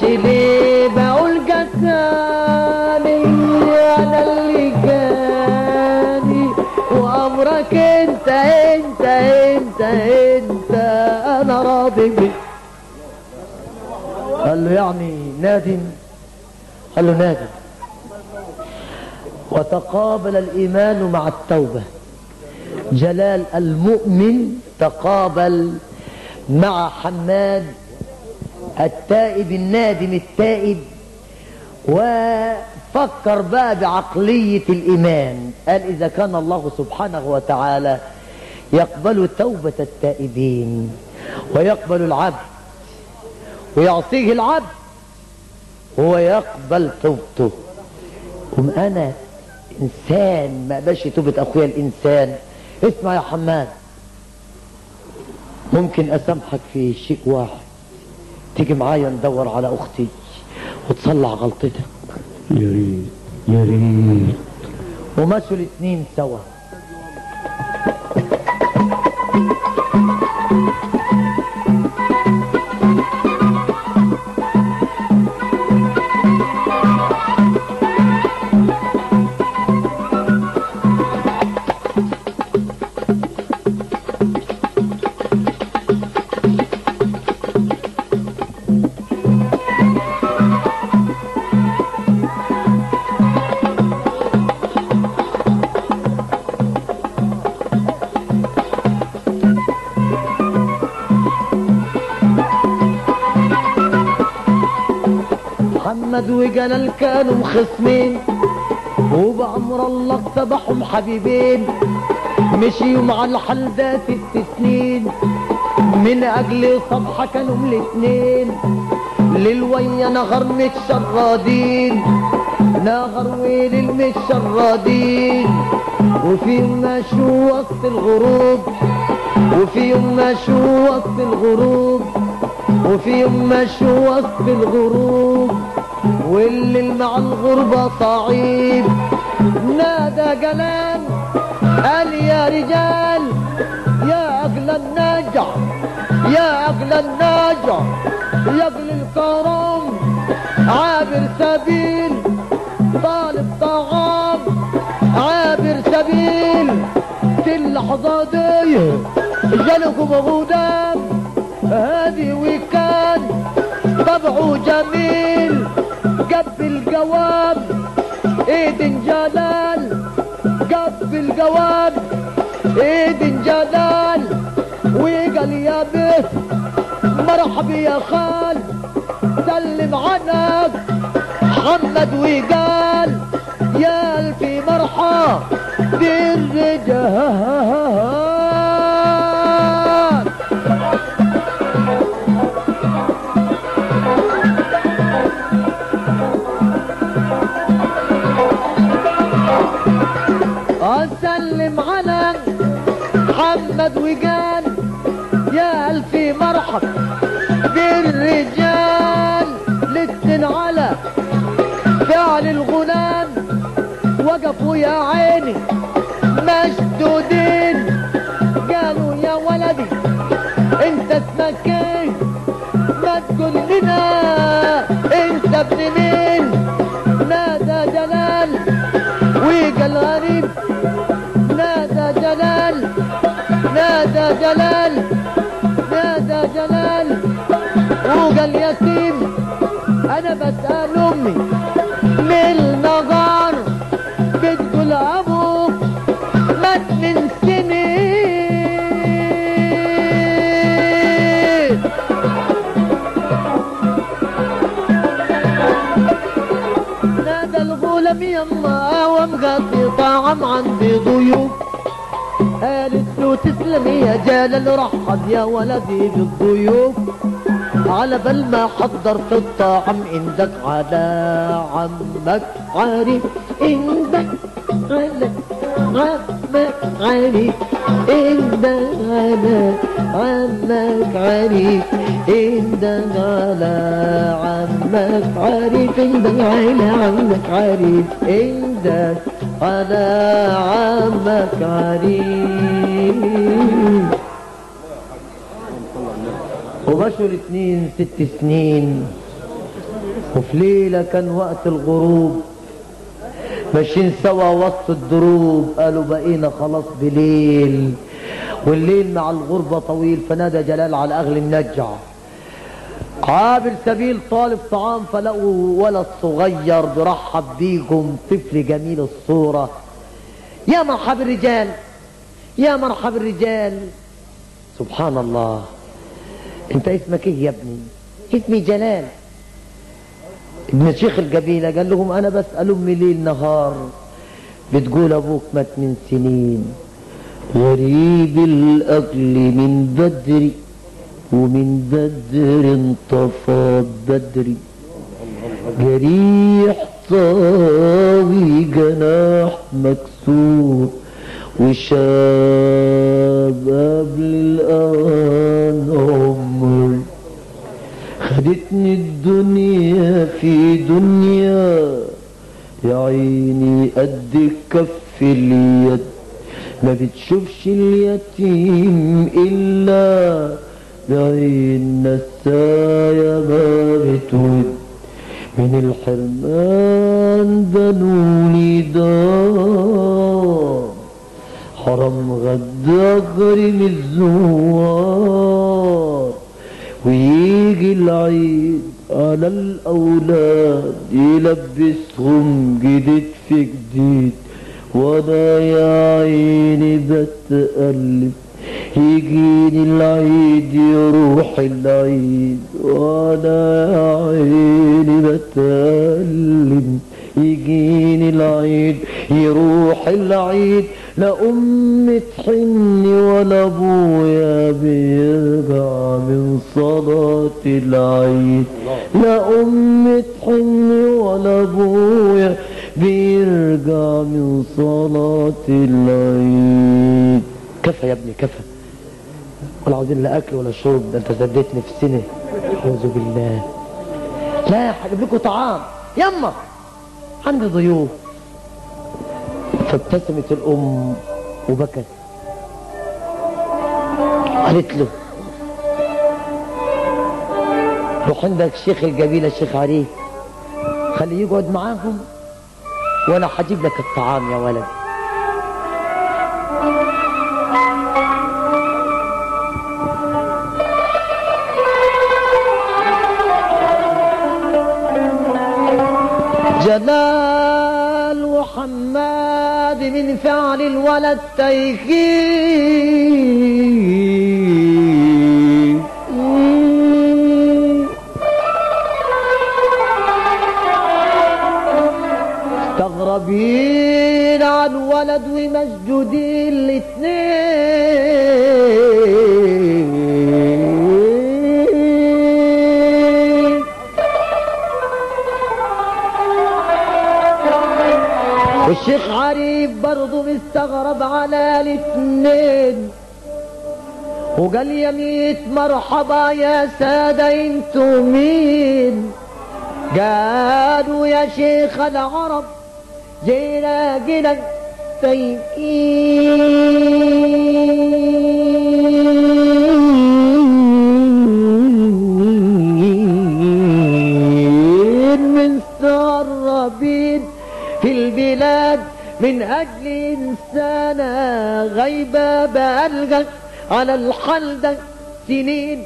Speaker 2: ليه بقول جساني انا اللي جاني وامرك انت انت انت انت انا راضي بك
Speaker 4: قال له يعني نادم قال له نادم وتقابل الإيمان مع التوبة جلال المؤمن تقابل مع حماد التائب النادم التائب وفكر بقى بعقلية الإيمان قال إذا كان الله سبحانه وتعالى يقبل توبة التائبين ويقبل العبد ويعصيه العبد هو يقبل توبته قم انا انسان ما اقبلش توبه اخويا الانسان اسمع يا حماد ممكن اسامحك في شيء واحد تيجي معايا ندور على اختي وتصلح غلطتك
Speaker 6: يا ريت يا ريت
Speaker 4: ومشوا الاتنين سوا محمد وجلال كانوا مخصمين وبأمر الله اقتبحهم حبيبين مشيوا مع الحال ده ست سنين من أجل صبحة كانوا الاتنين للويا نهر متشردين نهر وليل متشردين وفي يوم مشوا وسط الغروب وفي يوم مشوا وسط الغروب وفي يوم مشوا وسط الغروب والليل مع الغربة صعيب نادى جلال قال يا رجال يا أغلى النجع يا أغلى النجع يا أغلى الكرم عابر سبيل طالب طعام عابر سبيل في اللحظة دي جالكم غدام هادي وكان طبعه جميل جاب الجواب ايد جلال جاب الجواب ايد جلال وقال يا بيه مرحبا يا خال سلم عنك محمد وقال يا الفي مرحى بالرجال اسلم على محمد وقال يا الفي مرحب بالرجال لسن على فعل الغلام وقفوا يا عيني مشدودين قالوا يا ولدي انت اسمك ايه ما تقول لنا انت ابن مين نادى جلال وقال غريب نادى جلال نادى جلال نادى جلال وقال يتيم انا بسأل امي من النظر بتقول ابوك مات من سنين نادى الغلام يما ومغطي طعم عندي ضيوف قالت له تسلم يا جلال رحب يا ولدي بالضيوف على بال ما حضرت الطعم عندك على عمك عارف عندك على عمك عارف عندك على عمك عارف عندك على عمك عارف عندك على عمك عارف عندك على عمك عارف ومشوا الاثنين ست سنين وفي ليلة كان وقت الغروب ماشيين سوا وسط الدروب قالوا بقينا خلاص بليل والليل مع الغربة طويل فنادى جلال على أهل النجع عابر سبيل طالب طعام فلقوا ولد صغير برحب بيكم طفل جميل الصورة يا مرحب الرجال يا مرحب الرجال سبحان الله انت اسمك ايه يا ابني اسمي جلال ابن شيخ القبيلة قال لهم انا بسأل امي ليل نهار بتقول ابوك مات من سنين غريب الاكل من بدري ومن بدر انطفى بدري جريح طاوي جناح مكسور وشاب قبل الأوان عمري خدتني الدنيا في دنيا يا عيني قد كف اليد ما بتشوفش اليتيم إلا بعين نسايا ما بتود من الحرمان بنولي دار حرم غد أغرم الزوار ويجي العيد على الأولاد يلبسهم جديد في جديد وأنا يا عيني بتقلب يجيني العيد يروح العيد وانا يا عيني بتألم يجيني العيد يروح العيد لا أم تحني ولا أبويا بيرجع من صلاة العيد لا أم تحني ولا أبويا بيرجع من صلاة العيد كفى يا ابني كفى ولا عاوزين لا اكل ولا شرب ده انت زدتني في سنه اعوذ بالله لا هجيب لكم طعام يما عندي ضيوف فابتسمت الام وبكت قالت له روح عندك شيخ القبيله الشيخ عريف خليه يقعد معاهم وانا هجيب لك الطعام يا ولد جلال وحماد من فعل الولد تيخين مستغربين على الولد ومسجودين الاثنين والشيخ عريف برضه مستغرب على الاثنين وقال يا ميت مرحبا يا سادة انتوا مين قالوا يا شيخ العرب جينا جينا تيكين مستغربين في البلاد من أجل إنسانة غيبة بألقى على الحل ده سنين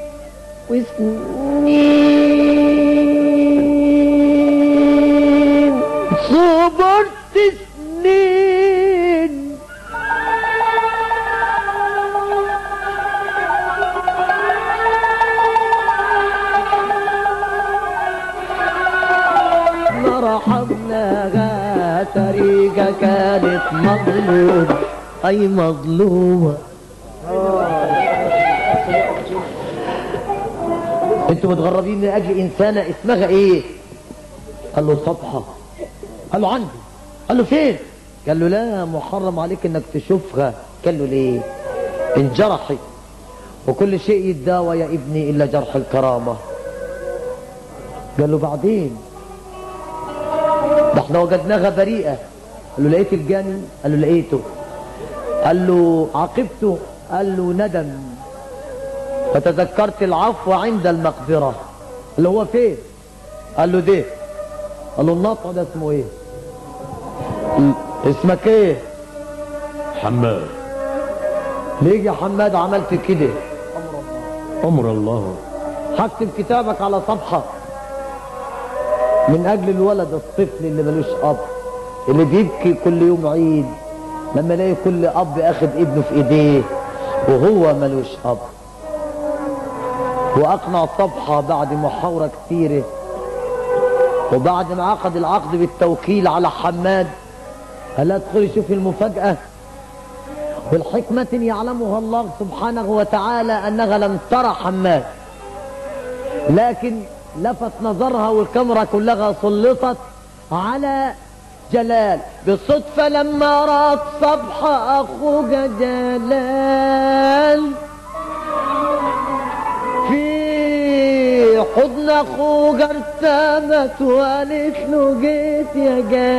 Speaker 4: وسنين صبرت سنين ما رحمناها طريقة كانت مظلومة أي مظلومة انتوا متغربين من اجل انسانه اسمها ايه قال له صبحه قال له عندي قال له فين قال له لا محرم عليك انك تشوفها قال له ليه انجرحي وكل شيء يتداوى يا ابني الا جرح الكرامه قال له بعدين ده احنا وجدناها بريئه قال له لقيت الجاني قال له لقيته قال له عاقبته قال له ندم فتذكرت العفو عند المقبرة اللي هو فين
Speaker 2: قال له ده قال له النطع ده اسمه ايه اسمك ايه
Speaker 6: حماد
Speaker 2: ليه يا حماد عملت كده
Speaker 6: امر الله
Speaker 2: هكتب كتابك على صفحة من أجل الولد الطفل اللي ملوش أب اللي بيبكي كل يوم عيد لما يلاقي كل أب أخد ابنه في إيديه وهو ملوش أب وأقنع صفحة بعد محاورة كثيرة وبعد ما عقد العقد بالتوكيل على حماد قال لها ادخلي شوفي المفاجأة والحكمة يعلمها الله سبحانه وتعالى أنها لم ترى حماد لكن لفت نظرها والكاميرا كلها سلطت على جلال بالصدفة لما رأت صبح أخوك جلال في حضن أخوك ارتمت وقالت له جيت يا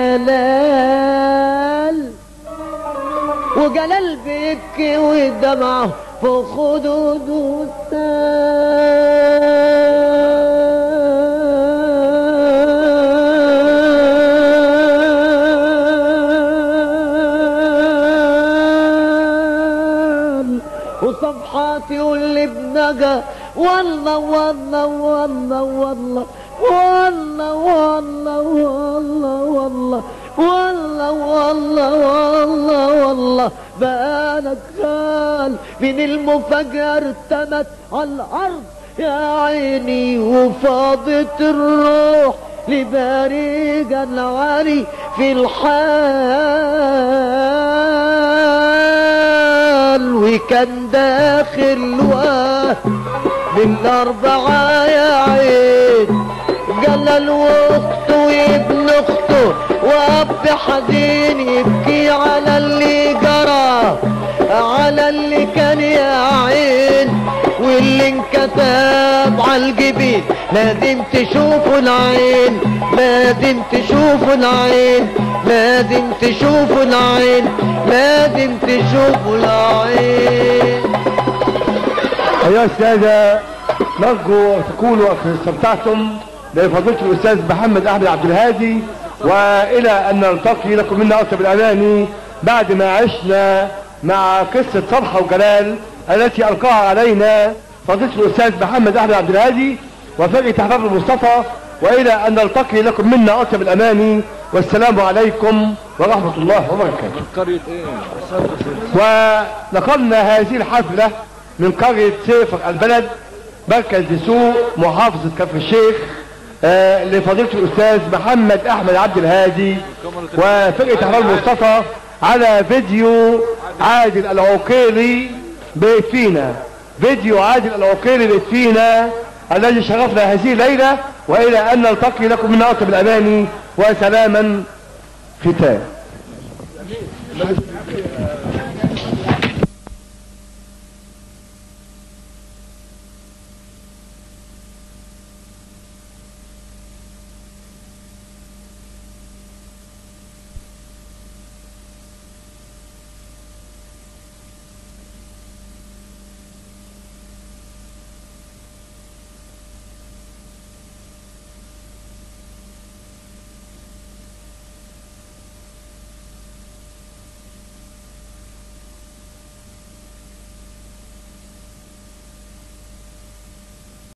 Speaker 2: جلال وجلال بيبكي والدمع في خدوده سال وصفحات يقول لي ابنك والله والله والله والله والله والله والله والله والله والله والله والله بقالك خال من المفاجأة ارتمت على الأرض يا عيني وفاضت الروح لبريق العالي في الحال وكان داخل واه بالأربعة يا عين جلال واخته وابن اخته واب حزين يبكي على اللي جرى على اللي كان يا عين واللي انكتب على الجبين لازم تشوفوا العين لازم تشوفوا العين لازم تشوفوا العين لازم تشوفوا العين
Speaker 1: أيها السادة نرجو أن تكونوا استمتعتم بفضيلة الأستاذ محمد أحمد عبد الهادي وإلى أن نلتقي لكم منا أطيب الأماني بعد ما عشنا مع قصة صبحة وجلال التي ألقاها علينا فضيلة الأستاذ محمد أحمد عبد الهادي وفرقة أحباب المصطفى وإلى أن نلتقي لكم منا أطيب الأماني والسلام عليكم ورحمة الله وبركاته
Speaker 3: قرية ايه؟
Speaker 1: ونقلنا هذه الحفلة من قرية سيفر البلد مركز دسوق محافظة كفر الشيخ آه، لفضيلة الأستاذ محمد أحمد عبد الهادي وفرقة أحمد مصطفى على فيديو عادل العقيلي بفينا فيديو عادل العقيلي بفينا الذي شرفنا هذه الليلة وإلى أن نلتقي لكم من أطيب الأماني وسلاما ختام